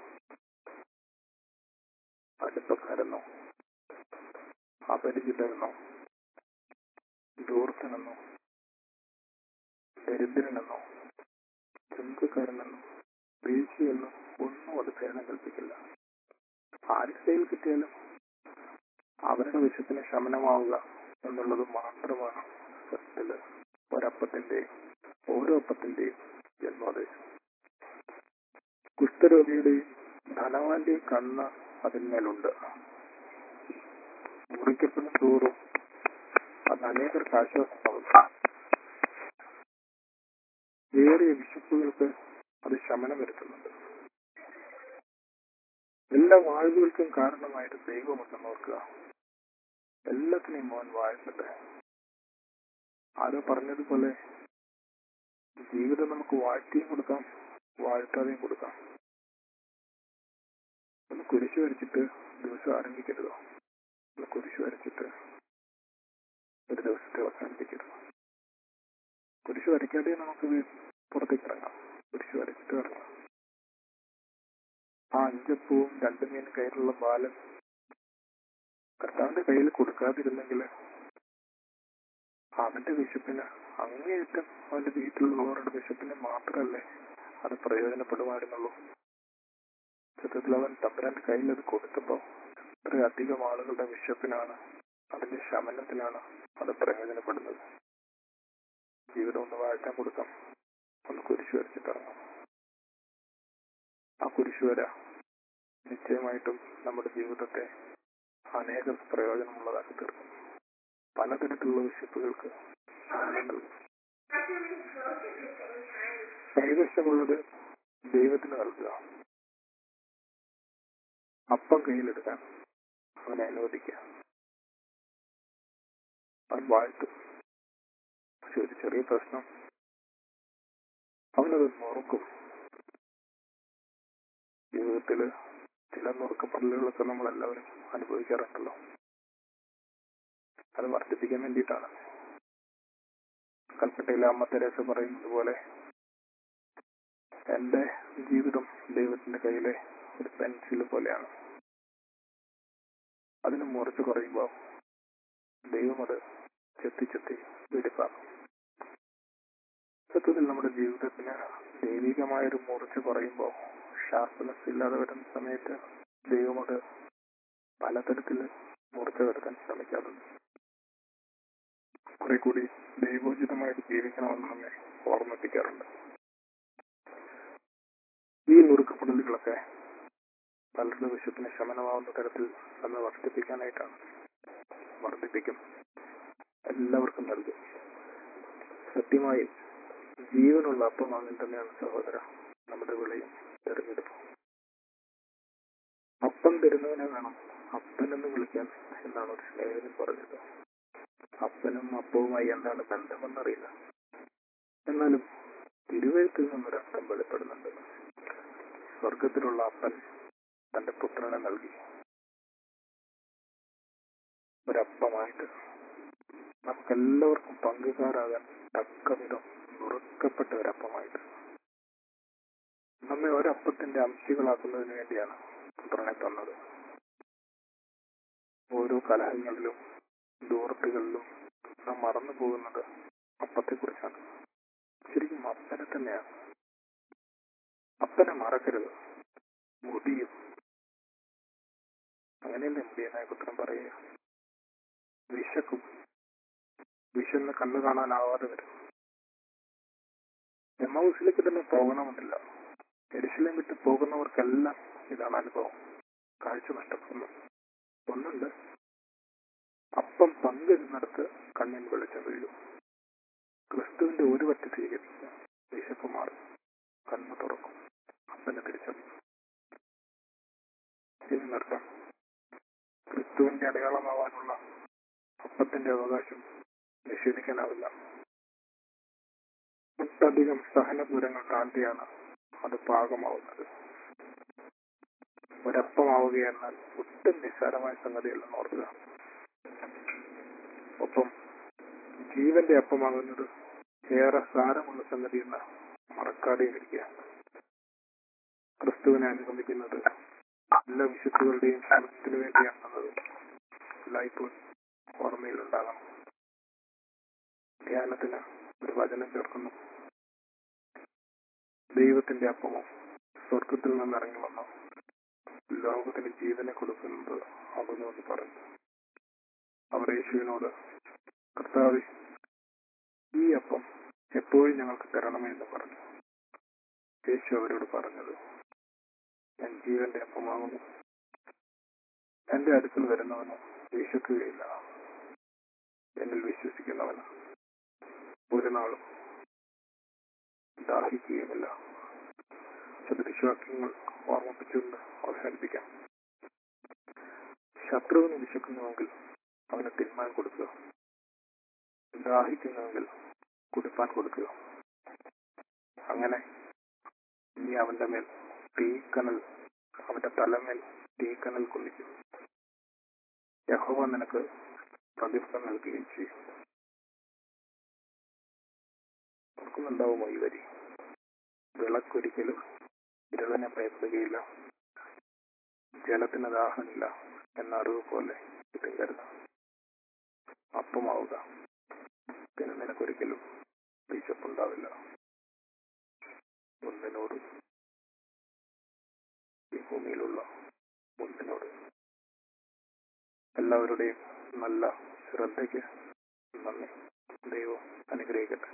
അടുപ്പക്കാരെന്നോ അപരിചിതരെന്നോ ദൂർത്തനെന്നോ ദരിദ്രനെന്നോ ചുങ്കക്കാരനെന്നോ വീഴ്ചയെന്നോ ഒന്നും അത് ഭേദം കൽപ്പിക്കില്ല ആരുടെ കയ്യിൽ കിട്ടിയാലും അവരുടെ വിശപ്പിന് ശമനമാവുക എന്നുള്ളത് മാത്രമാണ് സത്യത്തില് ഒരപ്പത്തിന്റെയും ഓരോ അപ്പത്തിന്റെയും ജന്മോദ്ദേശം കുഷ്ഠരോഗിയുടെയും ധനവാന്റെയും കണ്ണ് അതിന്മേലുണ്ട് മുറിക്കപ്പെടും തോറും അത് അനേകർക്ക് ആശ്വാസം നൽകും ഏറിയ വിശപ്പുകൾക്ക് അത് ശമനം വരുത്തുന്നുണ്ട് എല്ലാ വാഴ്വുകൾക്കും കാരണമായിട്ട് ദൈവമുണ്ടെന്ന് ഓർക്കുക എല്ലാത്തിനെയും മോൻ വാഴ്ത്തട്ടെ ആരോ പറഞ്ഞതുപോലെ ജീവിതം നമുക്ക് വാഴ്ത്തിയും കൊടുക്കാം വാഴ്ത്താതെയും കൊടുക്കാം ഒന്ന് കുരിശ് വരച്ചിട്ട് ദിവസം ആരംഭിക്കരുതോ ഒന്ന് കുരിശ് വരച്ചിട്ട് ഒരു ദിവസത്തെ അവസാനിപ്പിക്കരുത് കുരിശ് വരയ്ക്കാതെ നമുക്ക് വീ- പുറത്തേക്ക് ഇറങ്ങാം കുരിശ് വരച്ചിട്ട് ഇറങ്ങാം ആ അഞ്ചപ്പവും രണ്ടു മീൻ കയ്യിലുള്ള ബാലൻ കർത്താവിന്റെ കയ്യിൽ കൊടുക്കാതിരുന്നെങ്കിൽ അവന്റെ വിശപ്പിന് അങ്ങേയറ്റം അവന്റെ വീട്ടിലുള്ളവരുടെ വിശപ്പിന് മാത്രമല്ലേ അത് പ്രയോജനപ്പെടുമായിരുന്നുള്ളൂ സത്യത്തിൽ അവൻ തമ്പുരാന്റെ കയ്യിൽ അത് കൊടുത്തപ്പോ ഇത്രയധികം ആളുകളുടെ വിശപ്പിനാണ് അതിന്റെ ശമനത്തിനാണ് അത് പ്രയോജനപ്പെടുന്നത് ജീവിതം ഒന്ന് വാഴ്ത്താൻ കൊടുക്കാം ഒന്ന് കുരിശു വരച്ചിട്ടിറങ്ങാം ആ കുരിശു വര നിശ്ചയമായിട്ടും നമ്മുടെ ജീവിതത്തെ അനേകം പ്രയോജനമുള്ളതാക്കി തീർക്കും പലതരത്തിലുള്ള വിശപ്പുകൾക്ക് ശമനം നൽകും കൈവശമുള്ളത് ദൈവത്തിന് നൽകുക അപ്പം കയ്യിലെടുക്കാൻ അവനെ അനുവദിക്കുക അവൻ വാഴ്ത്തും പക്ഷെ ഒരു ചെറിയ പ്രശ്നം അവനത് നുറുക്കും ജീവിതത്തില് ചില നുറുക്കപ്പെടലുകളൊക്കെ നമ്മൾ എല്ലാവരും അനുഭവിക്കാറുണ്ടല്ലോ അത് വർദ്ധിപ്പിക്കാൻ വേണ്ടിയിട്ടാണ് കൽപ്പറ്റയിലെ അമ്മ തെരേസ പറയുന്നത് പോലെ എന്റെ ജീവിതം ദൈവത്തിന്റെ കയ്യിലെ ഒരു പെൻസിൽ പോലെയാണ് അതിന് മുറിച്ച് കുറയുമ്പോൾ ദൈവം അത് ചെത്തി ചെത്തി വെടിപ്പാക്കും സത്യത്തിൽ നമ്മുടെ ജീവിതത്തിന് ദൈവികമായൊരു മുറിച്ച് കുറയുമ്പോൾ ഷാർപ്പ്നെസ് ഇല്ലാതെ വരുന്ന സമയത്ത് ദൈവം അത് പലതരത്തിൽ മുറിച്ചു വരുത്താൻ ശ്രമിക്കാറുണ്ട് കുറെ കൂടി ദൈവോചിതമായിട്ട് ജീവിക്കണമെന്ന് നമ്മെ ഓർമ്മിപ്പിക്കാറുണ്ട് ഈ നുറുക്കപ്പെടലുകളൊക്കെ പലരുടെ വിശപ്പിന് ശമനമാവുന്ന തരത്തിൽ നമ്മെ വർദ്ധിപ്പിക്കാനായിട്ടാണ് വർദ്ധിപ്പിക്കും എല്ലാവർക്കും നൽകും സത്യമായും ജീവനുള്ള അപ്പം അങ്ങനെ തന്നെയാണ് സഹോദര നമ്മുടെ വിളയും തെരഞ്ഞെടുപ്പും അപ്പം തരുന്നവനെ വേണം അപ്പൻ എന്ന് വിളിക്കാൻ എന്നാണ് ഒരു സ്നേഹിതൻ പറഞ്ഞത് അപ്പനും അപ്പവുമായി എന്താണ് ബന്ധമെന്നറിയില്ല എന്നാലും തിരുവഴുത്തിൽ നിന്നൊരർത്ഥം വെളിപ്പെടുന്നുണ്ട് സ്വർഗത്തിലുള്ള അപ്പൻ തന്റെ പുത്രനെ നൽകി ഒരപ്പമായിട്ട് നമുക്കെല്ലാവർക്കും പങ്കുകാരാകാൻ തക്കവിധം നുറുക്കപ്പെട്ട ഒരപ്പമായിട്ട് നമ്മെ ഒരപ്പത്തിന്റെ അംശികളാക്കുന്നതിന് വേണ്ടിയാണ് പുത്രനെ തന്നത് ഓരോ കലഹങ്ങളിലും ദൂർത്തുകളിലും നാം മറന്നു പോകുന്നത് അപ്പത്തെക്കുറിച്ചാണ് ശരിക്കും അപ്പനെ തന്നെയാണ് അപ്പനെ മറക്കരുത് മുടിയും അങ്ങനെയല്ലേ മുടിയനായ പുത്രൻ പറയുക വിശക്കും വിശന്ന് കണ്ണു കാണാനാവാതെ വരും എമ്മൗസിലേക്ക് തന്നെ പോകണമെന്നില്ല എരിശിലേം വിട്ട് പോകുന്നവർക്കെല്ലാം ഇതാണ് അനുഭവം കാഴ്ച നഷ്ടപ്പെടുന്നു ഒന്നുണ്ട് അപ്പം പങ്കിടുന്നിടത്ത് കണ്ണിൻ വെളിച്ചം വീഴും ക്രിസ്തുവിന്റെ ഒരു വറ്റ് സ്വീകരിക്കുക വിശപ്പ് മാറും കണ്ണു തുറക്കും അപ്പനെ തിരിച്ചറിയും ഇനി നിർത്താം ക്രിസ്തുവിന്റെ അടയാളമാവാനുള്ള അപ്പത്തിന്റെ അവകാശം നിഷേധിക്കാനാവില്ല ഒട്ടധികം സഹനദൂരങ്ങൾ താണ്ടിയാണ് അത് പാകമാവുന്നത് ഒരപ്പമാവുകയെന്നാൽ ഒട്ടും നിസ്സാരമായ സംഗതിയല്ലെന്ന് ഓർക്കുക ഒപ്പം ജീവന്റെ അപ്പമാകുന്നത് ഏറെ സാരമുള്ള സംഗതിയെന്ന് മറക്കാതെയും ഇരിക്കുക ക്രിസ്തുവിനെ അനുഗമിക്കുന്നത് എല്ലാ വിശുദ്ധുകളുടെയും ക്ഷേമത്തിനു വേണ്ടിയാണെന്നത് എല്ലായ്പ്പോഴും ഓർമ്മയിലുണ്ടാകണം ധ്യാനത്തിന് ഒരു വചനം ചേർക്കുന്നു ദൈവത്തിന്റെ അപ്പമോ സ്വർഗത്തിൽ നിന്ന് ഇറങ്ങി വന്നു ലോകത്തിന് ജീവനെ കൊടുക്കുന്നത് ആകുന്നുവെന്ന് പറഞ്ഞു അവർ യേശുവിനോട് കർത്താവ് ഈ അപ്പം എപ്പോഴും ഞങ്ങൾക്ക് തരണമേ എന്ന് പറഞ്ഞു യേശു അവരോട് പറഞ്ഞത് ഞാൻ ജീവന്റെ അപ്പമാകുന്നു എന്റെ അടുക്കൽ വരുന്നവന് വിശക്കുകയില്ല എന്നിൽ വിശ്വസിക്കുന്നവന് ഒരു നാളും ദാഹിക്കുകയുമില്ല സദൃശവാക്യങ്ങൾ ഓർമ്മിപ്പിച്ചുകൊണ്ട് അവസാനിപ്പിക്കാം ശത്രുവിന് വിശക്കുന്നുവെങ്കിൽ അവന് തിന്മാൻ കൊടുക്കുക ദാഹിക്കുന്നുവെങ്കിൽ കുടിപ്പാൻ കൊടുക്കുക അങ്ങനെ നീ അവന്റെ മേൽ തീക്കനൽ അവന്റെ തലമേൽ തീക്കനൽ കൊള്ളിക്കും യഹോവ നിനക്ക് പ്രതിഫലം നൽകുകയും ചെയ്യും ഓർക്കുന്നുണ്ടാവുമോ ഈ വരി വിളക്കൊരിക്കലും ഇരുളനെ ഭയപ്പെടുകയില്ല ജലത്തിന് ദാഹമില്ല എന്ന അറിവ് പോലെ ഇതും കരുതാം അപ്പമാവുക പിന്നെ നിനക്കൊരിക്കലും വിശപ്പുണ്ടാവില്ല ഒന്നിനോട് ഈ ഭൂമിയിലുള്ള ഒന്നിനോട് എല്ലാവരുടെയും നല്ല ശ്രദ്ധയ്ക്ക് നന്ദി ദൈവം അനുഗ്രഹിക്കട്ടെ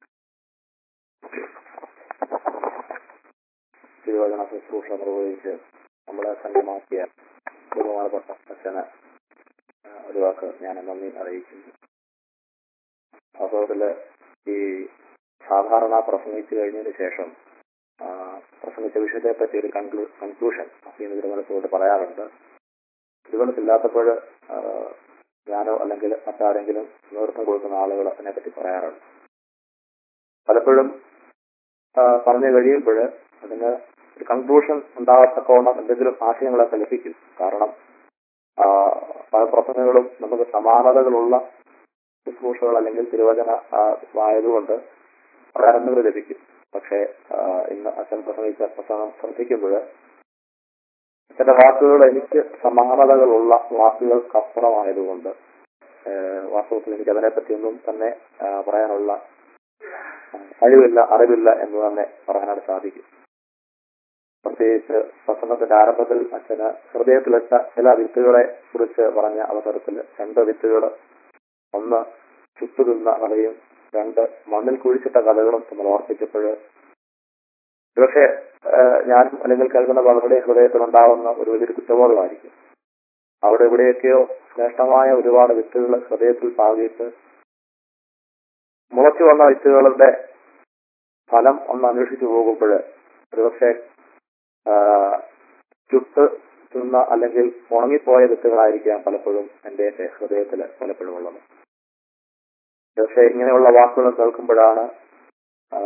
തിരുവചന ശുശ്രൂഷ നിർവഹിച്ച് നമ്മളെ സജ്ജമാക്കിയ ബഹുമാനപ്പെട്ട അച്ഛന് ആ, ഒരു വാക്ക് ഞാൻ നന്ദി അറിയിക്കുന്നു വാസ്തവത്തില് ഈ സാധാരണ പ്രസംഗിച്ചു കഴിഞ്ഞതിന് ശേഷം ആ, പ്രസംഗിച്ച വിഷയത്തെ പറ്റി ഒരു കൺക്ലൂ കൺക്ലൂഷൻ ഈ തിരുവനന്തപുരത്തോട് പറയാറുണ്ട് തിരുവനന്തപുരത്തില്ലാത്തപ്പോൾ ഞാനോ അല്ലെങ്കിൽ മറ്റാരെങ്കിലും നേതൃത്വം കൊടുക്കുന്ന ആളുകൾ അതിനെപ്പറ്റി പറയാറുണ്ട് പലപ്പോഴും ആ, പറഞ്ഞു കഴിയുമ്പോൾ അതിന് ഒരു കൺക്ലൂഷൻ ഉണ്ടാകത്തക്കോണം എന്തെങ്കിലും ആശയങ്ങളൊക്കെ ലഭിക്കും കാരണം ആ, പല പ്രസംഗങ്ങളും നമുക്ക് സമാനതകളുള്ള ശുശ്രൂഷകൾ അല്ലെങ്കിൽ തിരുവചന ആ, ആയതുകൊണ്ട് പറയാനെന്തെങ്കിലും ലഭിക്കും പക്ഷേ ആ, ഇന്ന് അച്ഛൻ പ്രസംഗിച്ച പ്രസംഗം ശ്രദ്ധിക്കുമ്പോൾ അച്ഛന്റെ വാക്കുകൾ എനിക്ക് സമാനതകളുള്ള വാക്കുകൾക്കപ്പുറമായതുകൊണ്ട് ഏഹ്, വാസ്തവത്തിൽ എനിക്ക് അതിനെപ്പറ്റിയൊന്നും തന്നെ ആ, പറയാനുള്ള കഴിവില്ല അറിവില്ല എന്ന് തന്നെ പറയാനായിട്ട് സാധിക്കും പ്രത്യേകിച്ച് പ്രസംഗത്തിന്റെ ആരംഭത്തിൽ അച്ഛന് ഹൃദയത്തിലിട്ട ചില വിത്തുകളെ കുറിച്ച് പറഞ്ഞ അവസരത്തിൽ രണ്ട് വിത്തുകൾ ഒന്ന് ചുട്ടുതിന്ന കഥയും രണ്ട് മണ്ണിൽ കുഴിച്ചിട്ട കഥകളും നമ്മൾ ഓർപ്പിച്ചപ്പോൾ പക്ഷേ ഞാൻ അല്ലെങ്കിൽ കേൾക്കുന്ന പലരുടെയും ഹൃദയത്തിലുണ്ടാകുന്ന ഒരു വലിയൊരു കുറ്റബോധമായിരിക്കും അവിടെ ഇവിടെയൊക്കെയോ ശ്രേഷ്ഠമായ ഒരുപാട് വിത്തുകൾ ഹൃദയത്തിൽ പാകിയിട്ട് മുളച്ചു വന്ന വിത്തുകളുടെ ഫലം ഒന്ന് അന്വേഷിച്ചു പോകുമ്പോൾ ഒരുപക്ഷെ ആ, ചുട്ട് തിന്ന അല്ലെങ്കിൽ ഉണങ്ങിപ്പോയ വിത്തുകളായിരിക്കാം പലപ്പോഴും എന്റെ ഹൃദയത്തിൽ പലപ്പോഴും ഉള്ളത് പക്ഷെ ഇങ്ങനെയുള്ള വാക്കുകൾ കേൾക്കുമ്പോഴാണ് ആ,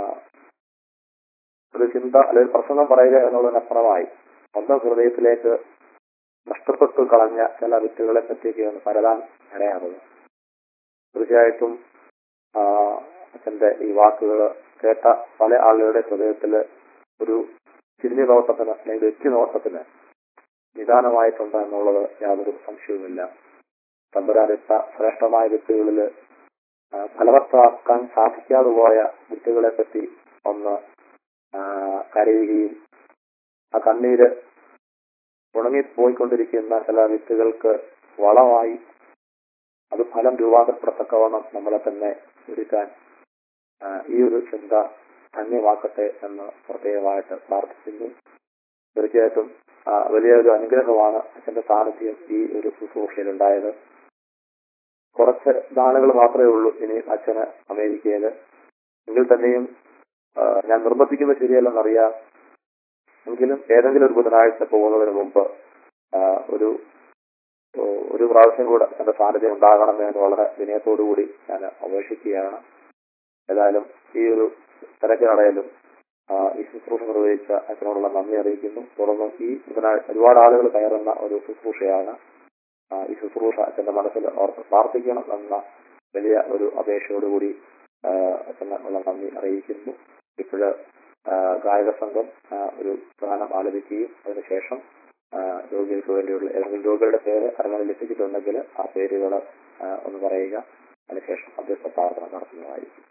ഒരു ചിന്ത അല്ലെങ്കിൽ പ്രസംഗം പറയുക എന്നുള്ളതിനപ്പുറമായി സ്വന്തം ഹൃദയത്തിലേക്ക് നഷ്ടപ്പെട്ടു കളഞ്ഞ ചില വിത്തുകളെ പറ്റിയൊക്കെ ഒന്ന് പരതാൻ ഇടയാകുന്നത് തീർച്ചയായിട്ടും ആ, അച്ഛന്റെ ഈ വാക്കുകൾ കേട്ട പല ആളുകളുടെ ഹൃദയത്തിൽ ഒരു തിരിഞ്ഞു നോട്ടത്തിന് അല്ലെങ്കിൽ എത്തി നോട്ടത്തിന് നിദാനമായിട്ടുണ്ട് എന്നുള്ളത് യാതൊരു സംശയവുമില്ല തമ്പുരാനിട്ട ശ്രേഷ്ഠമായ വിത്തുകളിൽ ഫലവത്താക്കാൻ സാധിക്കാതെ പോയ വിത്തുകളെ പറ്റി ഒന്ന് ആ, കരയുകയും ആ കണ്ണീര് ഉണങ്ങിപ്പോയിക്കൊണ്ടിരിക്കുന്ന ചില വിത്തുകൾക്ക് വളമായി അത് ഫലം രൂപാന്തരപ്പെടത്തക്കവണ്ണം നമ്മളെ തന്നെ ഒരുക്കാൻ ആ, ഈ ഒരു ചിന്ത ധന്യമാക്കട്ടെ എന്ന് പ്രത്യേകമായിട്ട് പ്രാർത്ഥിക്കുന്നു തീർച്ചയായിട്ടും ആ, വലിയ ഒരു അനുഗ്രഹമാണ് അച്ഛന്റെ സാന്നിധ്യം ഈ ഒരു ശുശ്രൂഷയിൽ ഉണ്ടായത് കുറച്ച് നാളുകൾ മാത്രമേ ഉള്ളൂ ഇനി അച്ഛന് അമേരിക്കയിൽ എങ്കിൽ തന്നെയും ആ, ഞാൻ നിർബന്ധിക്കുന്നത് ശരിയല്ലെന്നറിയാം എങ്കിലും ഏതെങ്കിലും ഒരു ബുധനാഴ്ച പോകുന്നതിന് മുമ്പ് ആ, ഒരു ഓ- ഒരു പ്രാവശ്യം കൂടെ എന്റെ സാന്നിധ്യം ഉണ്ടാകണമേ എന്ന് വളരെ വിനയത്തോടു കൂടി ഞാൻ അപേക്ഷിക്കുകയാണ് ഏതായാലും ഈ ഒരു തിരക്കിനിടയിലും ആ, ഈ ശുശ്രൂഷ നിർവഹിച്ച അച്ഛനോടുള്ള നന്ദി അറിയിക്കുന്നു തുടർന്ന് ഈ ബുധനാഴ്ച ഒരുപാട് ആളുകൾ കയറുന്ന ഒരു ശുശ്രൂഷയാണ് ആ, ഈ ശുശ്രൂഷ അച്ഛന്റെ മനസ്സിൽ ഓർത്ത് പ്രാർത്ഥിക്കണം എന്ന വലിയ ഒരു അപേക്ഷയോടുകൂടി ആ, അച്ഛന് ഉള്ള നന്ദി അറിയിക്കുന്നു ഇപ്പോഴ് ഗായക സംഘം ആ, ഒരു ഗാനം ആലപിക്കുകയും അതിനുശേഷം ആ, രോഗികൾക്ക് വേണ്ടിയുള്ള ഏതെങ്കിലും രോഗികളുടെ പേര് അറിയാൻ ലഭിച്ചിട്ടുണ്ടെങ്കിൽ ആ പേരുകൾ ഒന്ന് പറയുക അതിനുശേഷം അഭ്യർത്ഥ പ്രാർത്ഥന നടത്തുന്നതായിരിക്കും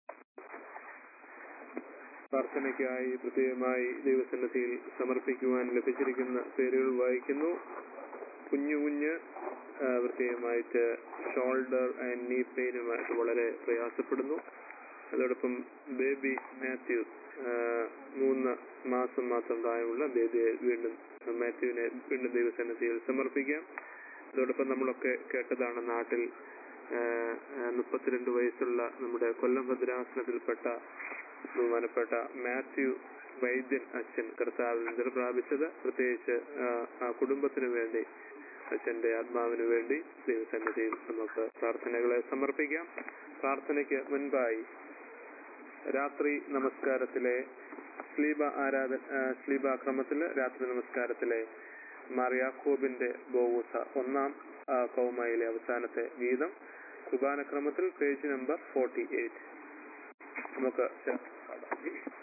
പ്രാർത്ഥനയ്ക്കായി പ്രത്യേകമായി ദൈവസന്നിധിയിൽ സമർപ്പിക്കുവാൻ ലഭിച്ചിരിക്കുന്ന പേരുകൾ വായിക്കുന്നു കുഞ്ഞു കുഞ്ഞ് ആ, പ്രത്യേകമായിട്ട് ഷോൾഡർ ആൻഡ് നീ പെയിനുമായിട്ട് വളരെ പ്രയാസപ്പെടുന്നു അതോടൊപ്പം ബേബി മാത്യു ആ, മൂന്ന് മാസം മാത്രം പ്രായമുള്ള ബേബിയെ വീണ്ടും മാത്യുവിനെ വീണ്ടും ദൈവസന്നിധിയിൽ സമർപ്പിക്കാം അതോടൊപ്പം നമ്മളൊക്കെ കേട്ടതാണ് നാട്ടിൽ ആ, ആ, മുപ്പത്തിരണ്ട് വയസ്സുള്ള നമ്മുടെ കൊല്ലം ഭദ്രാസനത്തിൽപ്പെട്ട ബഹുമാനപ്പെട്ട മാത്യു വൈദ്യൻ അച്ഛൻ കർത്താവിൽ നിദ്ര പ്രാപിച്ചത് പ്രത്യേകിച്ച് ആ, ആ കുടുംബത്തിന് വേണ്ടി അച്ഛന്റെ ആത്മാവിന് വേണ്ടി ദൈവസന്നിധിയിൽ നമുക്ക് പ്രാർത്ഥനകളെ സമർപ്പിക്കാം പ്രാർത്ഥനയ്ക്ക് മുൻപായി രാത്രി നമസ്കാരത്തിലെ സ്ലീബ ആരാധന ആ, സ്ലീബ ക്രമത്തില് രാത്രി നമസ്കാരത്തിലെ മാറിയാക്കോബിന്റെ ബോവൂസ ഒന്നാം ആ, കൗമയിലെ അവസാനത്തെ ഗീതം കുർബാനക്രമത്തിൽ പേജ് നമ്പർ ഫോർട്ടി എയ്റ്റ് നമുക്ക് ചേർത്ത് പാടാം.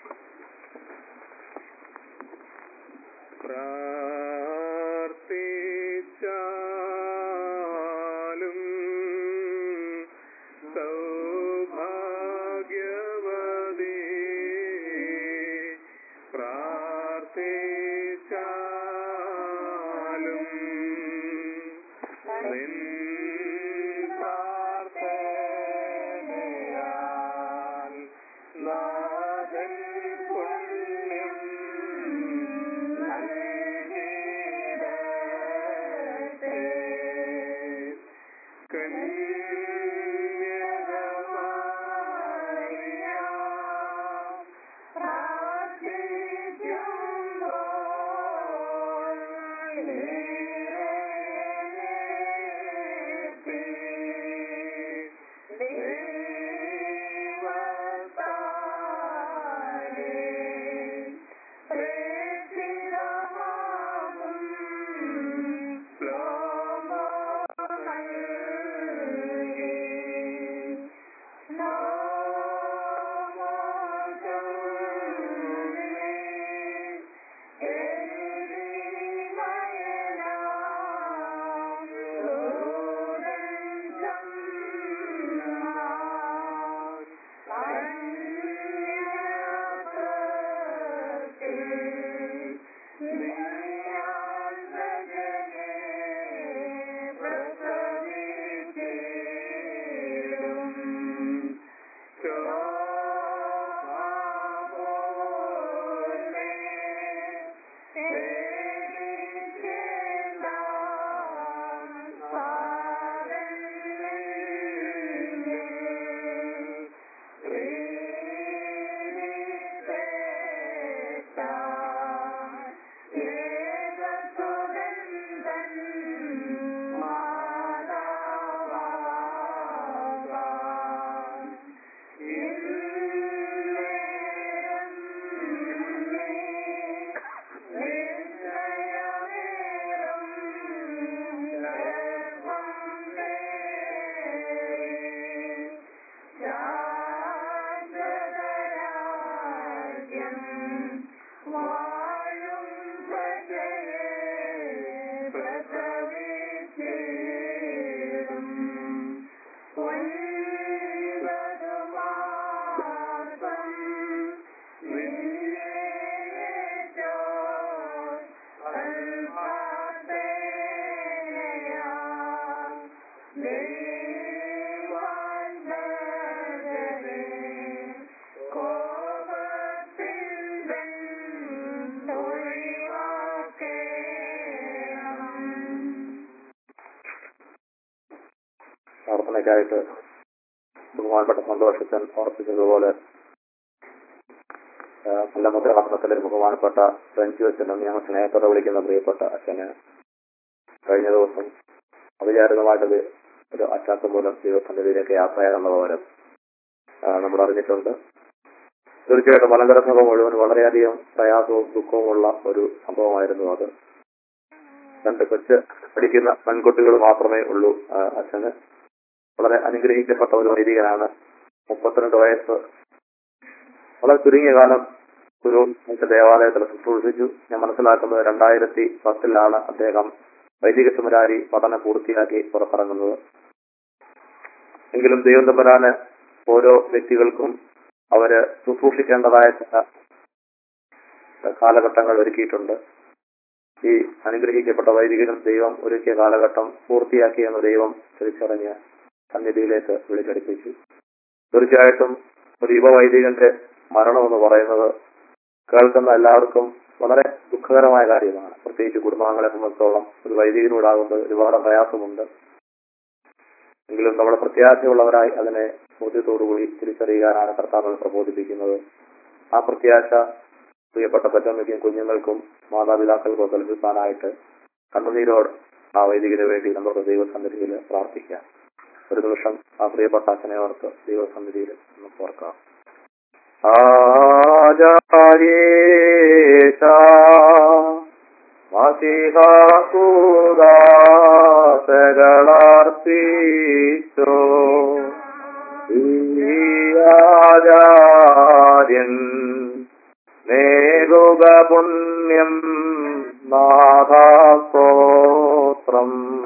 പ്രാർത്ഥിച്ചാലും സൗഭാഗ്യവതി പ്രാർത്ഥിച്ചാലും നിൻ പ്രാർത്ഥനയാൽ നാഥൻ പുണ്യം നൽകിയിടട്ടെ. പ്രാർത്ഥനയ്ക്കായിട്ട് ബഹുമാനപ്പെട്ട സന്തോഷത്തൻ ഓർപ്പിച്ചതുപോലെ കൊല്ലമുദ്രാസനത്തിലെ ബഹുമാനപ്പെട്ട ഫ്രഞ്ച് അച്ഛനും ഞങ്ങൾ സ്നേഹത്തോടെ വിളിക്കുന്ന പ്രിയപ്പെട്ട അച്ഛന് കഴിഞ്ഞ ദിവസം അവിചാരിതമായിട്ടത് ഒരു അച്ചാത്ത മൂലം ദൈവസന്നിധിയിലേക്ക് യാത്രയാകുന്ന പകരം നമ്മൾ അറിഞ്ഞിട്ടുണ്ട് തീർച്ചയായിട്ടും മലങ്കര സഭ മുഴുവൻ വളരെയധികം പ്രയാസവും ദുഃഖവുമുള്ള ഒരു സംഭവമായിരുന്നു അത് രണ്ട് കൊച്ച് പഠിക്കുന്ന പെൺകുട്ടികൾ മാത്രമേ ഉള്ളൂ ആ, അച്ഛന് വളരെ അനുഗ്രഹിക്കപ്പെട്ട ഒരു വൈദികനാണ് മുപ്പത്തിരണ്ട് വയസ്സ് വളരെ ചുരുങ്ങിയ കാലം ഒരു മനുഷ്യ ദേവാലയത്തിൽ ശുശ്രൂഷിച്ചു ഞാൻ മനസ്സിലാക്കുന്നത് രണ്ടായിരത്തി പത്തിലാണ് അദ്ദേഹം വൈദിക സെമിനാരി പഠനം പൂർത്തിയാക്കി പുറത്തിറങ്ങുന്നത് എങ്കിലും ദൈവം തമ്പരാന് ഓരോ വ്യക്തികൾക്കും അവര് ശുശ്രൂഷിക്കേണ്ടതായ ചില കാലഘട്ടങ്ങൾ ഒരുക്കിയിട്ടുണ്ട് ഈ അനുഗ്രഹിക്കപ്പെട്ട വൈദികനും ദൈവം ഒരുക്കിയ കാലഘട്ടം പൂർത്തിയാക്കി എന്ന ദൈവം തിരിച്ചറിഞ്ഞ് സന്നിധിയിലേക്ക് വിളിച്ചടിപ്പിച്ചു തീർച്ചയായിട്ടും ഒരു യുവവൈദികന്റെ മരണം എന്ന് പറയുന്നത് കേൾക്കുന്ന എല്ലാവർക്കും വളരെ ദുഃഖകരമായ കാര്യമാണ് പ്രത്യേകിച്ച് കുടുംബാംഗങ്ങളെ സംബന്ധിച്ചോളം ഒരു വൈദികനോടാകുമ്പോൾ ഒരുപാട് പ്രയാസമുണ്ട് എങ്കിലും നമ്മുടെ പ്രത്യാശയുള്ളവരായി അതിനെ ബോധ്യത്തോടുകൂടി തിരിച്ചറിയാനാണ് കർത്താവ് പ്രബോധിപ്പിക്കുന്നത് ആ പ്രത്യാശ പ്രിയപ്പെട്ട പറ്റമ്മയ്ക്കും കുഞ്ഞുങ്ങൾക്കും മാതാപിതാക്കൾക്കും കൽപ്പിക്കാനായിട്ട് കണ്ണുനീരോട് ആ വൈദികന് വേണ്ടി നമ്മുടെ ദൈവസന്നിധിയിൽ പ്രാർത്ഥിക്കാം ഒരു നിമിഷം ആ പ്രിയപ്പെട്ട അച്ഛനെ ഓർത്ത് ദൈവസന്നിധിയിൽ നമുക്ക് ഓർക്കാം ആചാര്യേശ മസിഹാസുദാസകളർപ്പിച്ചോ ആചാര്യൻ നേരുക പുണ്യം നാഥാസ്തോത്രം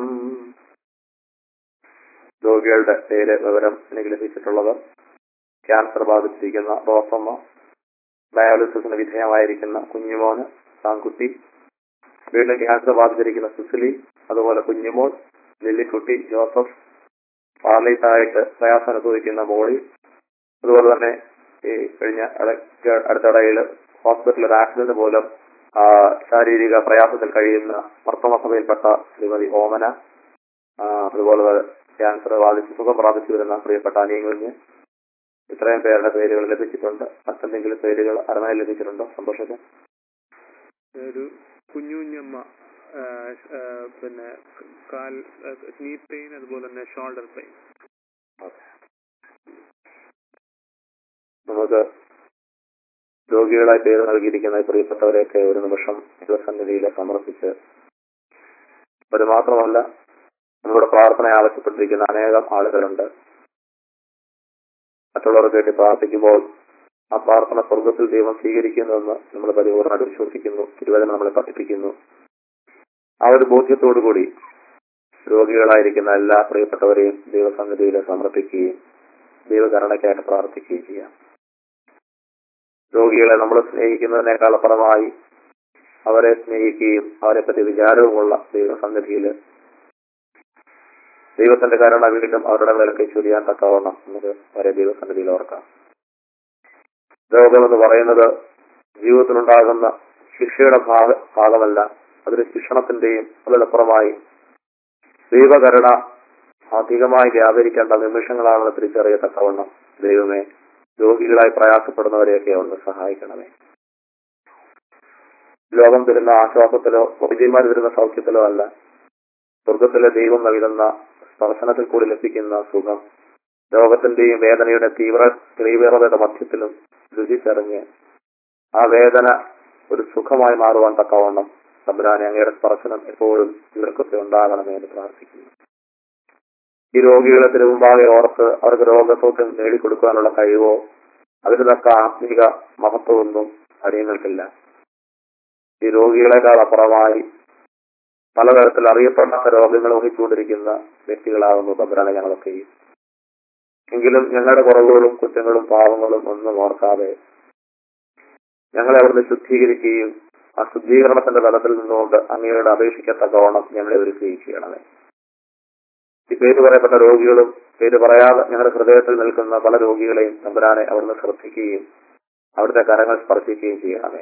രോഗികളുടെ പേര് വിവരം എനിക്ക് ലഭിച്ചിട്ടുള്ളത് ക്യാൻസർ ബാധിച്ചിരിക്കുന്ന റോസമ്മ ഡയാലിസിസിന് വിധേയമായിരിക്കുന്ന കുഞ്ഞുമോന് സാൻകുട്ടി വീണ്ടും ക്യാൻസർ ബാധിച്ചിരിക്കുന്ന സുസിലി അതുപോലെ കുഞ്ഞുമോൾ ലില്ലിക്കുട്ടി ജോസഫ് പാർലൈറ്റായിട്ട് പ്രയാസം അനുഭവിക്കുന്ന മോളി അതുപോലെ തന്നെ ഈ കഴിഞ്ഞ ഇടയ്ക്ക് അടുത്തിടയിൽ ഹോസ്പിറ്റലിൽ ഒരു ആക്സിഡന്റ് മൂലം ആ, ശാരീരിക പ്രയാസത്തിൽ കഴിയുന്ന മർത്തമ സഭയിൽപ്പെട്ട ശ്രീമതി ഓമന ആ, അതുപോലെ ക്യാൻസർ ബാധിച്ച് സുഖം പ്രാപിച്ചു വരുന്ന പ്രിയപ്പെട്ട അനിയകുഞ്ഞ് ഇത്രയും പേരുടെ പേരുകൾ ലഭിച്ചിട്ടുണ്ട് മറ്റെന്തെങ്കിലും പേരുകൾ അറിഞ്ഞാൽ ലഭിച്ചിട്ടുണ്ടോ സന്തോഷത്തെ ഒരു കുഞ്ഞുഞ്ഞമ്മ ആ, ആ, പിന്നെ കാൽ നീ പെയിൻ അതുപോലെ തന്നെ ഷോൾഡർ പെയിൻ നമുക്ക് രോഗികളായി പേര് നൽകിയിരിക്കുന്ന ഈ പ്രിയപ്പെട്ടവരെയൊക്കെ ഒരു നിമിഷം ദൈവസന്നിധിയിൽ സമർപ്പിച്ച് അത് മാത്രമല്ല നമ്മുടെ പ്രാർത്ഥന ആവശ്യപ്പെട്ടിരിക്കുന്ന അനേകം ആളുകളുണ്ട് മറ്റുള്ളവർക്ക് വേണ്ടി പ്രാർത്ഥിക്കുമ്പോൾ ആ പ്രാർത്ഥന സ്വർഗത്തിൽ ദൈവം സ്വീകരിക്കുന്നുവെന്ന് നമ്മൾ പരിപൂർണ്ണമായിട്ട് വിശ്വസിക്കുന്നു തിരുവചനം നമ്മളെ പഠിപ്പിക്കുന്നു ആ ഒരു ബോധ്യത്തോടുകൂടി രോഗികളായിരിക്കുന്ന എല്ലാ പ്രിയപ്പെട്ടവരെയും ദൈവസന്നിധിയിൽ സമർപ്പിക്കുകയും ദൈവകരുണയ്ക്കായിട്ട് പ്രാർത്ഥിക്കുകയും ചെയ്യാം രോഗികളെ നമ്മൾ സ്നേഹിക്കുന്നതിനേക്കാൾ അപ്പുറമായി അവരെ സ്നേഹിക്കുകയും അവരെ പറ്റി വിചാരവുമുള്ള ദൈവസന്നിധിയിൽ ദൈവത്തിന്റെ കരുണ വീണ്ടും അവരുടെ മേലൊക്കെ ചൊരിയാൻ തക്കവണ്ണം നമുക്ക് അവരെ ദൈവസന്നിധിയിൽ ഓർക്കാം രോഗമെന്ന് പറയുന്നത് ജീവിതത്തിലുണ്ടാകുന്ന ശിക്ഷയുടെ ഭാഗ ഭാഗമല്ല അതൊരു ശിക്ഷണത്തിന്റെയും അതിലപ്പുറമായി ദൈവകരുണ അധികമായി വ്യാപരിക്കേണ്ട നിമിഷങ്ങളാണെന്ന് തിരിച്ചറിയത്തക്കവണ്ണം ദൈവമേ രോഗികളായി പ്രയാസപ്പെടുന്നവരെയൊക്കെ ഒന്ന് സഹായിക്കണമേ ലോകം തരുന്ന ആശ്വാസത്തിലോ വൈദ്യന്മാർ തരുന്ന സൗഖ്യത്തിലോ അല്ല സ്വർഗത്തിലെ ദൈവം നൽകുന്ന സ്പർശനത്തിൽ കൂടി ലഭിക്കുന്ന സുഖം രോഗത്തിന്റെയും വേദനയുടെ തീവ്ര തീവ്രതയുടെ മധ്യത്തിലും രുചിച്ചറിഞ്ഞ് ആ വേദന ഒരു സുഖമായി മാറുവാൻ തക്കവണ്ണം തമ്പുരാനെ അങ്ങയുടെ സ്പർശനം എപ്പോഴും ഇവർക്കൊക്കെ ഉണ്ടാകണമേ എന്ന് പ്രാർത്ഥിക്കുന്നു ഈ രോഗികളെ തിരുമുമ്പാകെ ഓർത്ത് അവർക്ക് രോഗസൗഖ്യം നേടിക്കൊടുക്കാനുള്ള കഴിവോ അതിന് തക്ക ആത്മീക മഹത്വമൊന്നും അടിയങ്ങൾക്കില്ല ഈ രോഗികളെക്കാൾ അപ്പുറമായി പലതരത്തിൽ അറിയപ്പെടാത്ത രോഗങ്ങൾ വഹിച്ചുകൊണ്ടിരിക്കുന്ന വ്യക്തികളാകുന്നു തമ്പുരാനെ ഞങ്ങളൊക്കെയും എങ്കിലും ഞങ്ങളുടെ കുറവുകളും കുറ്റങ്ങളും പാവങ്ങളും ഒന്നും ഓർക്കാതെ ഞങ്ങളെ അവിടുന്ന് ശുദ്ധീകരിക്കുകയും ആ ശുദ്ധീകരണത്തിന്റെ തലത്തിൽ നിന്നുകൊണ്ട് അങ്ങയുടെ അപേക്ഷിക്കത്തക്കവണ്ണം ഞങ്ങളെ ഒരുക്കുകയും ചെയ്യണമേ ഈ പേര് പറയപ്പെട്ട രോഗികളും പേര് പറയാതെ ഞങ്ങളുടെ ഹൃദയത്തിൽ നിൽക്കുന്ന പല രോഗികളെയും തമ്പുരാനെ അവിടുന്ന് ശ്രദ്ധിക്കുകയും അവിടുത്തെ കരങ്ങൾ സ്പർശിക്കുകയും ചെയ്യണമേ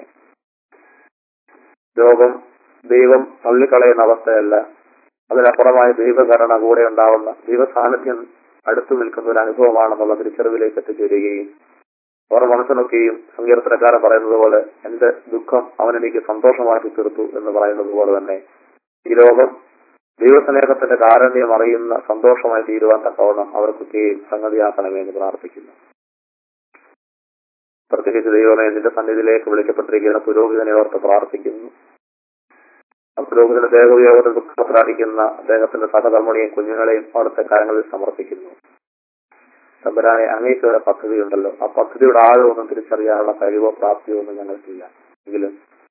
രോഗം ദൈവം തള്ളിക്കളയുന്ന അവസ്ഥയല്ല അതിനപ്പുറമായി ദൈവകരണ കൂടെ ഉണ്ടാവുന്ന ദൈവ സാന്നിധ്യം അടുത്തു നിൽക്കുന്ന ഒരു അനുഭവമാണെന്നുള്ള തിരിച്ചറിവിലേക്ക് എത്തിച്ചേരുകയും അവർ മനസ്സിനൊക്കെയും സങ്കീർത്തനക്കാരൻ പറയുന്നത് പോലെ എന്റെ ദുഃഖം അവൻ എനിക്ക് സന്തോഷമാക്കി തീർത്തു എന്ന് പറയുന്നത് പോലെ തന്നെ ഈ ലോകം ദൈവസ്നേഹത്തിന്റെ കാരണ്യം അറിയുന്ന സന്തോഷമായി തീരുവാൻ തക്കവണ്ണം അവർക്കൊക്കെയും സംഗതിയാക്കണമേ എന്ന് പ്രാർത്ഥിക്കുന്നു പ്രത്യേകിച്ച് ദൈവമേ നിന്റെ സന്നിധിയിലേക്ക് വിളിക്കപ്പെട്ടിരിക്കുന്ന പുരോഹിതനെ ഓർത്ത് പ്രാർത്ഥിക്കുന്നു ആ പുരോഹിതന്റെ ദേഹവിയോഗത്തിൽ ദുഃഖപ്രാപിക്കുന്ന അദ്ദേഹത്തിന്റെ സഹധർമ്മിണിയും കുഞ്ഞുങ്ങളെയും അവിടുത്തെ കാര്യങ്ങളിൽ സമർപ്പിക്കുന്നു തമ്പുരാനെ അങ്ങേക്ക് ഒരു പദ്ധതിയുണ്ടല്ലോ ആ പദ്ധതിയുടെ ആഴമൊന്നും തിരിച്ചറിയാനുള്ള കഴിവോ പ്രാപ്തിയോ ഒന്നും ഞങ്ങൾക്കില്ല എങ്കിലും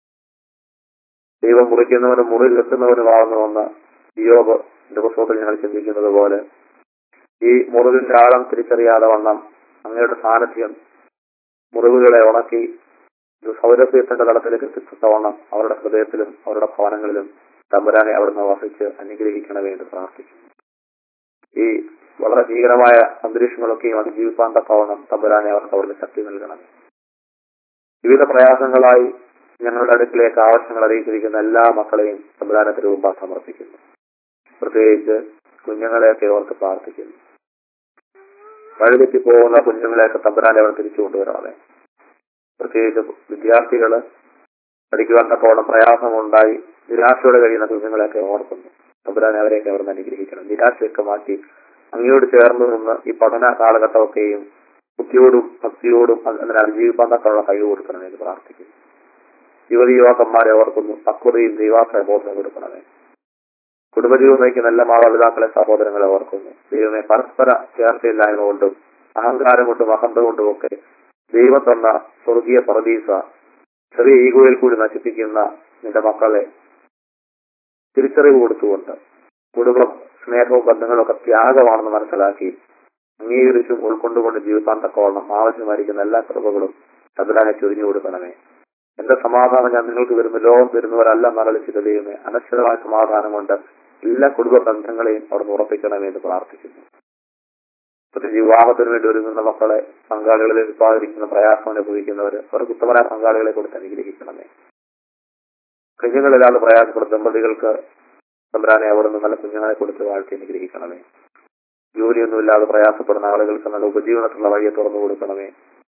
ദൈവം മുറിക്കുന്നവനും മുറിയിൽ വെക്കുന്നവനുമാകുന്നുവെന്ന് യോഗ ദിവസത്തിൽ ഞങ്ങൾ ചിന്തിക്കുന്നത് പോലെ ഈ മുറിവിന്റെ ആഴം തിരിച്ചറിയാതെ വണ്ണം അങ്ങയുടെ സാന്നിധ്യം മുറിവുകളെ ഉണക്കി ഒരു സൗരഭ്യത്തിന്റെ തലത്തിലേക്ക് എത്തിച്ചവണ്ണം അവരുടെ ഹൃദയത്തിലും അവരുടെ ഭവനങ്ങളിലും തമ്പുരാനെ അവിടുന്ന് വസിച്ച് അനുഗ്രഹിക്കണമേ എന്ന് പ്രാർത്ഥിക്കുന്നു ഈ വളരെ ഭീകരമായ അന്തരീക്ഷങ്ങളൊക്കെയും അതിജീവിക്കാൻ തക്കവണ്ണം തമ്പുരാനെ അവർക്ക് അവിടുന്ന് ശക്തി നൽകണമേ വിവിധ പ്രയാസങ്ങളായി ഞങ്ങളുടെ അടുക്കിലേക്ക് ആവശ്യങ്ങൾ അറിയിച്ചിരിക്കുന്ന എല്ലാ മക്കളെയും തമ്പുരാനത്തിന് മുമ്പ് സമർപ്പിക്കുന്നു പ്രത്യേകിച്ച് കുഞ്ഞുങ്ങളെയൊക്കെ ഓർത്ത് പ്രാർത്ഥിക്കുന്നു വഴിതെറ്റി പോകുന്ന കുഞ്ഞുങ്ങളെയൊക്കെ തമ്പുരാനെ അവർ തിരിച്ചു കൊണ്ടുവരണമേ പ്രത്യേകിച്ച് വിദ്യാർത്ഥികള് പഠിക്കുവാൻ തക്കവണ്ണം പ്രയാസമുണ്ടായി നിരാശയോടെ കഴിയുന്ന കുഞ്ഞുങ്ങളെയൊക്കെ ഓർക്കുന്നു തമ്പുരാനെ അവരെയൊക്കെ അവർ അനുഗ്രഹിക്കണം നിരാശയൊക്കെ മാറ്റി അങ്ങയോട് ചേർന്ന് നിന്ന് ഈ പഠന കാലഘട്ടമൊക്കെയും ബുദ്ധിയോടും ഭക്തിയോടും അതിനെ അതിജീവിക്കാൻ തക്കമുള്ള കഴിവ് കൊടുക്കണമെന്ന് പ്രാർത്ഥിക്കുന്നു യുവതി യുവാക്കന്മാരെ ഓർക്കുന്നു പക്വതയും ദൈവാശ്രയ ബോധം കൊടുക്കണമേ കുടുംബജീവൻ നയിക്കുന്ന എല്ലാ മാതാപിതാക്കളെ സഹോദരങ്ങളെ ഓർക്കുന്നു ദൈവമെ പരസ്പര ചേർച്ചയില്ലായ്മ കൊണ്ടും അഹങ്കാരം കൊണ്ടും അഹന്ത കൊണ്ടും ഒക്കെ ദൈവം തന്ന സ്വർഗീയ പറദീസ ചെറിയ ഈഗോയിൽ കൂടി നശിപ്പിക്കുന്ന നിന്റെ മക്കളെ തിരിച്ചറിവ് കൊടുത്തുകൊണ്ട് കുടുംബം സ്നേഹവും ബന്ധങ്ങളും ഒക്കെ ത്യാഗമാണെന്ന് മനസ്സിലാക്കി അംഗീകരിച്ചും ഉൾക്കൊണ്ടുകൊണ്ട് ജീവിക്കാൻ തക്കവണ്ണം ആവശ്യമായിരിക്കുന്ന എല്ലാ കൃപകളും തമ്പുരാനെ ചൊരിഞ്ഞു കൊടുക്കണമേ എന്റെ സമാധാനം ഞാൻ നിങ്ങൾക്ക് വരുന്നു ലോകം വരുന്നവരല്ല മരളിച്ചിട്ട് ദൈവമേ അനശ്വരമായ സമാധാനം കൊണ്ട് എല്ലാ കുടുംബ ബന്ധങ്ങളെയും അവിടെ ഉറപ്പിക്കണമേ എന്ന് പ്രാർത്ഥിക്കുന്നു പ്രത്യേകിച്ച് വിവാഹത്തിന് വേണ്ടി ഒരുങ്ങുന്ന മക്കളെ പങ്കാളികളിൽ ഉത്പാദിപ്പിക്കുന്ന പ്രയാസം അനുഭവിക്കുന്നവർ അവർക്ക് ഉത്തമരായ പങ്കാളികളെ കൊടുത്ത് അനുഗ്രഹിക്കണമേ കുഞ്ഞുങ്ങളില്ലാതെ പ്രയാസപ്പെടുന്ന ദമ്പതികൾക്ക് തമ്പുരാനെ അവിടെ നിന്ന് നല്ല കുഞ്ഞുങ്ങളെ കൊടുത്ത് വാഴ്ത്തി അനുഗ്രഹിക്കണമേ ജോലിയൊന്നുമില്ലാതെ പ്രയാസപ്പെടുന്ന ആളുകൾക്ക് നല്ല ഉപജീവനത്തിനുള്ള വഴിയെ തുറന്നു കൊടുക്കണമേ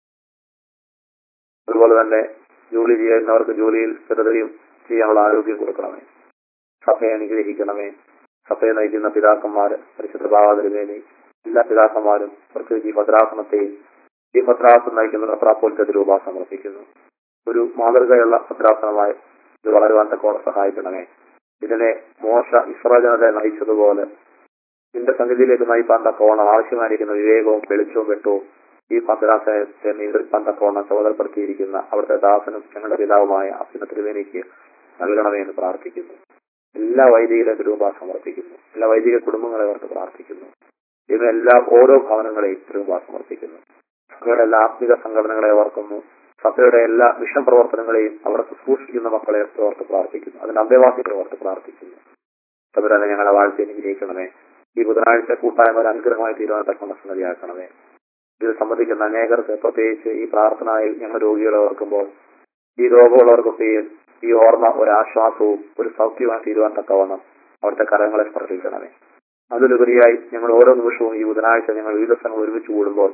അതുപോലെ തന്നെ ജോലി ചെയ്യുന്നവർക്ക് ജോലിയിൽ സ്ഥിരതയും ചെയ്യാനുള്ള ആരോഗ്യം കൊടുക്കണമേ സഭയെ അനുഗ്രഹിക്കണമേ സഭയെ നയിക്കുന്ന പിതാക്കന്മാര് പരിശുദ്ധ ഭാവാതിരുമേനി എല്ലാ പിതാക്കന്മാരും പ്രത്യേകിച്ച് ഈ ഭദ്രാസനത്തെയും ഈ ഭദ്രാസനം നയിക്കുന്ന ഭദ്രാപ്പോലത്തെ രൂപ സമർപ്പിക്കുന്നു ഒരു മാതൃകയുള്ള ഭദ്രാസനമായി ഇത് വളരുവാൻ തക്കോടെ സഹായിക്കണമേ ഇതിനെ മോശ ഇസ്രാജനത്തെ നയിച്ചതുപോലെ നിന്റെ സംഗതിയിലേക്ക് നയിപ്പാൻ തക്കോണം ആവശ്യമായിരിക്കുന്ന വിവേകവും വെളിച്ചവും വെട്ടവും ഈ ഭദ്രാസനത്തെ നിയന്ത്രിപ്പാൻ തക്കോണം ചുമതലപ്പെടുത്തിയിരിക്കുന്ന അവിടുത്തെ ദാസനും ഞങ്ങളുടെ പിതാവുമായ അഭിന തിരുവേനിക്ക് നൽകണമേ എന്ന് പ്രാർത്ഥിക്കുന്നു എല്ലാ വൈദികരെ രൂപ സമർപ്പിക്കുന്നു എല്ലാ വൈദിക കുടുംബങ്ങളെ അവർക്ക് പ്രാർത്ഥിക്കുന്നു ഇന്ന് എല്ലാ ഓരോ ഭവനങ്ങളെയും രൂപ സമർപ്പിക്കുന്നു സഭയുടെ എല്ലാ ആത്മിക സംഘടനകളെ ഓർക്കുന്നു സഭയുടെ എല്ലാ മിഷൻ പ്രവർത്തനങ്ങളെയും അവിടെ ശുശ്രൂഷിക്കുന്ന മക്കളെ ഓർത്ത് പ്രാർത്ഥിക്കുന്നു അതിന്റെ അന്തേവാസികളെ ഓർത്ത് പ്രാർത്ഥിക്കുന്നു തമ്പുരാനെ ഞങ്ങളെ വാഴ്ത്തി അനുഗ്രഹിക്കണമേ ഈ ബുധനാഴ്ച കൂട്ടായ്മ ഒരു അനുഗ്രഹമായി തീരുമാനത്തക്കൊണ്ട് സംഗതിയാക്കണമേ ഇത് സംബന്ധിക്കുന്ന അനേകർക്ക് പ്രത്യേകിച്ച് ഈ പ്രാർത്ഥനയിൽ ഞങ്ങൾ രോഗികളെ ഓർക്കുമ്പോൾ ഈ രോഗമുള്ളവർക്കൊക്കെയും ഈ ഓർമ്മ ഒരു ആശ്വാസവും ഒരു സൗഖ്യമായി തീരുവാൻ തക്കവണ്ണം അവിടുത്തെ കരങ്ങളെ സ്പർശിക്കണമേ അതിലുപരിയായി ഞങ്ങൾ ഓരോ നിമിഷവും ഈ ബുധനാഴ്ച ഞങ്ങൾ വിവിധ സ്ഥലങ്ങൾ ഒരുമിച്ച് കൂടുമ്പോൾ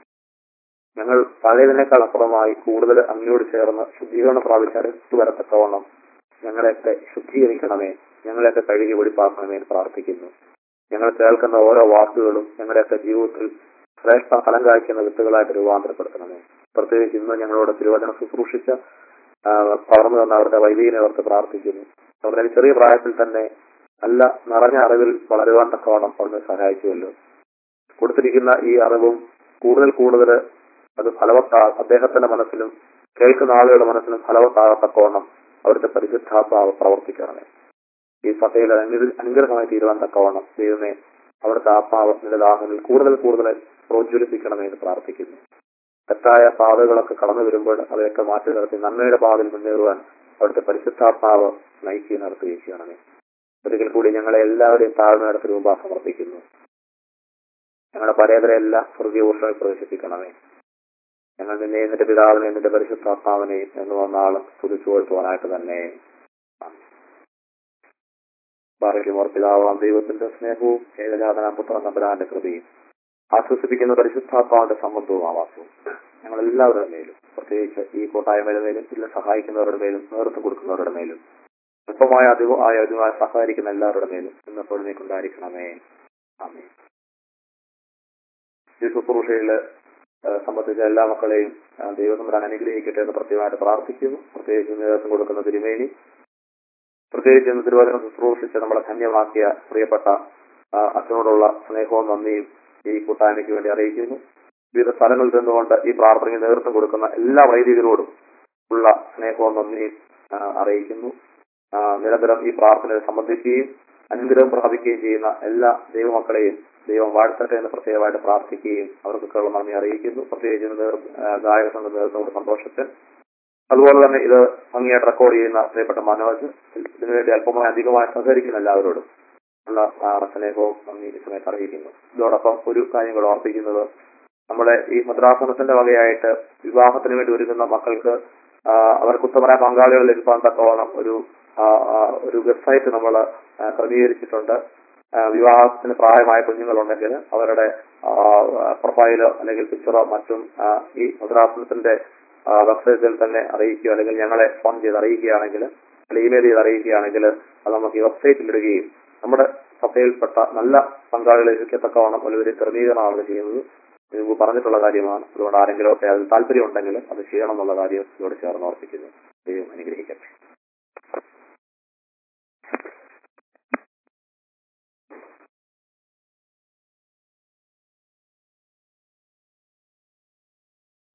ഞങ്ങൾ പഴയതിനേക്കാൾ അപ്പുറമായി കൂടുതൽ അങ്ങയോട് ചേർന്ന് ശുദ്ധീകരണം പ്രാപിച്ച് അടുത്തു വരത്തക്കവണ്ണം ഞങ്ങളെയൊക്കെ ശുദ്ധീകരിക്കണമേ ഞങ്ങളെയൊക്കെ കഴുകി വെടിപ്പാക്കണമേ എന്ന് പ്രാർത്ഥിക്കുന്നു ഞങ്ങൾ കേൾക്കുന്ന ഓരോ വാക്കുകളും ഞങ്ങളുടെയൊക്കെ ജീവിതത്തിൽ ശ്രേഷ്ഠ ഫലം കായ്ക്കുന്ന വിത്തുകളായിട്ട് രൂപാന്തരപ്പെടുത്തണമേ പ്രത്യേകിച്ച് ഇന്ന് ഞങ്ങളോട് തിരുവചനം ശുശ്രൂഷിച്ച പകർന്നു തന്ന അവരുടെ വൈദികനെ ഓർത്ത് പ്രാർത്ഥിക്കുന്നു അവരുടെ ചെറിയ പ്രായത്തിൽ തന്നെ നല്ല നിറഞ്ഞ അറിവിൽ വളരുവാൻ തക്കവണ്ണം അവിടുന്ന് സഹായിച്ചുവല്ലോ കൊടുത്തിരിക്കുന്ന ഈ അറിവും കൂടുതൽ കൂടുതൽ അത് ഫലവത്താ അദ്ദേഹത്തിന്റെ മനസ്സിലും കേൾക്കുന്ന ആളുകളുടെ മനസ്സിലും ഫലവത്താകത്തക്കവണ്ണം അവിടുത്തെ പരിശുദ്ധാത്മാവ് പ്രവർത്തിക്കണമേ ഈ സഭയിൽ അനു- അനുഗ്രഹമായി തീരുവാൻ തക്കവണ്ണം ദൈവമേ അവിടുത്തെ ആത്മാവ് നിലദാഹനിൽ കൂടുതൽ കൂടുതൽ പ്രോജ്വലിപ്പിക്കണമേ എന്ന് പ്രാർത്ഥിക്കുന്നു തെറ്റായ പാതകളൊക്കെ കടന്നു വരുമ്പോൾ അവയൊക്കെ മാറ്റി നിർത്തി നന്മയുടെ പാതയിൽ മുന്നേറുവാൻ അവിടുത്തെ പരിശുദ്ധാത്മാവ് നയിക്കുകയും നടത്തുകയും ചെയ്യണമേ ഒരിക്കൽ കൂടി ഞങ്ങളെ എല്ലാവരെയും താഴ്മയുടെ രൂപ സമർപ്പിക്കുന്നു ഞങ്ങളുടെ പരേതരെല്ലാം സ്വർഗീയ ഊർഷമായി പ്രവേശിപ്പിക്കണമേ ഞങ്ങൾ നിന്നെ നിന്റെ പിതാവിനെയും നിന്റെ പരിശുദ്ധാത്മാവിനെയും എന്ന് വന്നാളും സ്തുതിച്ചു കൊടുക്കുവാനായിട്ട് തന്നെ ഭാര്യയ്ക്കുമോർ പിതാവാം ദൈവത്തിന്റെ സ്നേഹവും ഏകജാതന പുത്ര നമ്പരാന്റെ കൃപയും ആശ്വസിപ്പിക്കുന്ന പരിശുദ്ധാത്മാവിന്റെ സമ്മതവും ആവാസവും ഞങ്ങൾ എല്ലാവരുടെ മേലും പ്രത്യേകിച്ച് ഈ കൂട്ടായ്മയുടെ മേലും ഇതിൽ സഹായിക്കുന്നവരുടെ മേലും നേതൃത്വം കൊടുക്കുന്നവരുടെ മേലും അല്പമായ അധികമായ അതുമായി സഹകരിക്കുന്ന എല്ലാവരുടെ മേലും ഇന്നപ്പോഴും നീ കൊണ്ടായിരിക്കണമേ ആമേ ഈ ശുശ്രൂഷയില് ഏഹ് സംബന്ധിച്ച എല്ലാ മക്കളെയും ആ, ദൈവം തമ്പുരാൻ അനുഗ്രഹിക്കട്ടെ എന്ന് പ്രത്യേകമായിട്ട് പ്രാർത്ഥിക്കുന്നു പ്രത്യേകിച്ച് നേതൃത്വം കൊടുക്കുന്ന തിരുമേനി പ്രത്യേകിച്ച് ഇന്ന് തിരുവചനം ശുശ്രൂഷിച്ച് നമ്മളെ ധന്യമാക്കിയ പ്രിയപ്പെട്ട ആ, അച്ഛനോടുള്ള സ്നേഹവും നന്ദിയും ഈ കൂട്ടായ്മയ്ക്ക് വേണ്ടി അറിയിക്കുന്നു വിവിധ സ്ഥലങ്ങളിൽ നിന്നുകൊണ്ട് ഈ പ്രാർത്ഥനയ്ക്ക് നേതൃത്വം കൊടുക്കുന്ന എല്ലാ വൈദികരോടും ഉള്ള സ്നേഹവും നന്ദിയും ആ, അറിയിക്കുന്നു ആ, നിരന്തരം ഈ പ്രാർത്ഥനയിൽ സംബന്ധിക്കുകയും അനുഗ്രഹം പ്രാപിക്കുകയും ചെയ്യുന്ന എല്ലാ ദൈവമക്കളെയും ദൈവം വാഴ്ത്തട്ടെ എന്ന് പ്രത്യേകമായിട്ട് പ്രാർത്ഥിക്കുകയും അവർക്കൊക്കെയുള്ള നന്ദി അറിയിക്കുന്നു പ്രത്യേകിച്ച് ഇന്ന് നേതൃ- ആ, ഗായക സംഘം നേതൃത്വം സന്തോഷത്തിൽ അതുപോലെ തന്നെ ഇത് ഭംഗിയായിട്ട് റെക്കോർഡ് ചെയ്യുന്ന പ്രിയപ്പെട്ട മനോജ് ഇതിനുവേണ്ടി അല്പമായി അധികമായി സഹകരിക്കുന്ന എല്ലാവരോടും ഉള്ള ആ, സ്നേഹവും നന്ദി ഈ സമയത്ത് അറിയിക്കുന്നു ഇതോടൊപ്പം ഒരു കാര്യം കൂടെ ഓർപ്പിക്കുന്നത് നമ്മുടെ ഈ മുദ്രാസനത്തിന്റെ വകയായിട്ട് വിവാഹത്തിന് വേണ്ടി ഒരുങ്ങുന്ന മക്കൾക്ക് ആ, അവർക്ക് ഉത്തമരായ പങ്കാളികൾ ലഭിക്കാൻ തക്കവണ്ണം ഒരു ആ, ആ, ഒരു വെബ്സൈറ്റ് നമ്മൾ ക്രമീകരിച്ചിട്ടുണ്ട് ആ, വിവാഹത്തിന് പ്രായമായ കുഞ്ഞുങ്ങളുണ്ടെങ്കിൽ അവരുടെ പ്രൊഫൈലോ അല്ലെങ്കിൽ പിക്ചറോ മറ്റും ആ, ഈ മുദ്രാസനത്തിന്റെ വെബ്സൈറ്റിൽ തന്നെ അറിയിക്കുകയോ അല്ലെങ്കിൽ ഞങ്ങളെ ഫോൺ ചെയ്ത് അറിയിക്കുകയാണെങ്കിൽ അല്ലെങ്കിൽ ഇമെയിൽ ചെയ്ത് അറിയിക്കുകയാണെങ്കിൽ അത് നമുക്ക് ഈ വെബ്സൈറ്റിൽ ഇടുകയും നമ്മുടെ സഭയിൽപ്പെട്ട നല്ല പങ്കാളികളെ ലഭിക്കത്തക്കവണ്ണം ഒരു ക്രമീകരണമാണ് അവിടെ ചെയ്യുന്നത് ഇത് മുമ്പ് പറഞ്ഞിട്ടുള്ള കാര്യമാണ് അതുകൊണ്ട് ആരെങ്കിലും ഒക്കെ അതിൽ താല്പര്യം ഉണ്ടെങ്കിൽ അത് ചെയ്യണം എന്നുള്ള കാര്യം ഇതോട് ചേർന്ന് ഓർപ്പിക്കുന്നു ദൈവം അനുഗ്രഹിക്കട്ടെ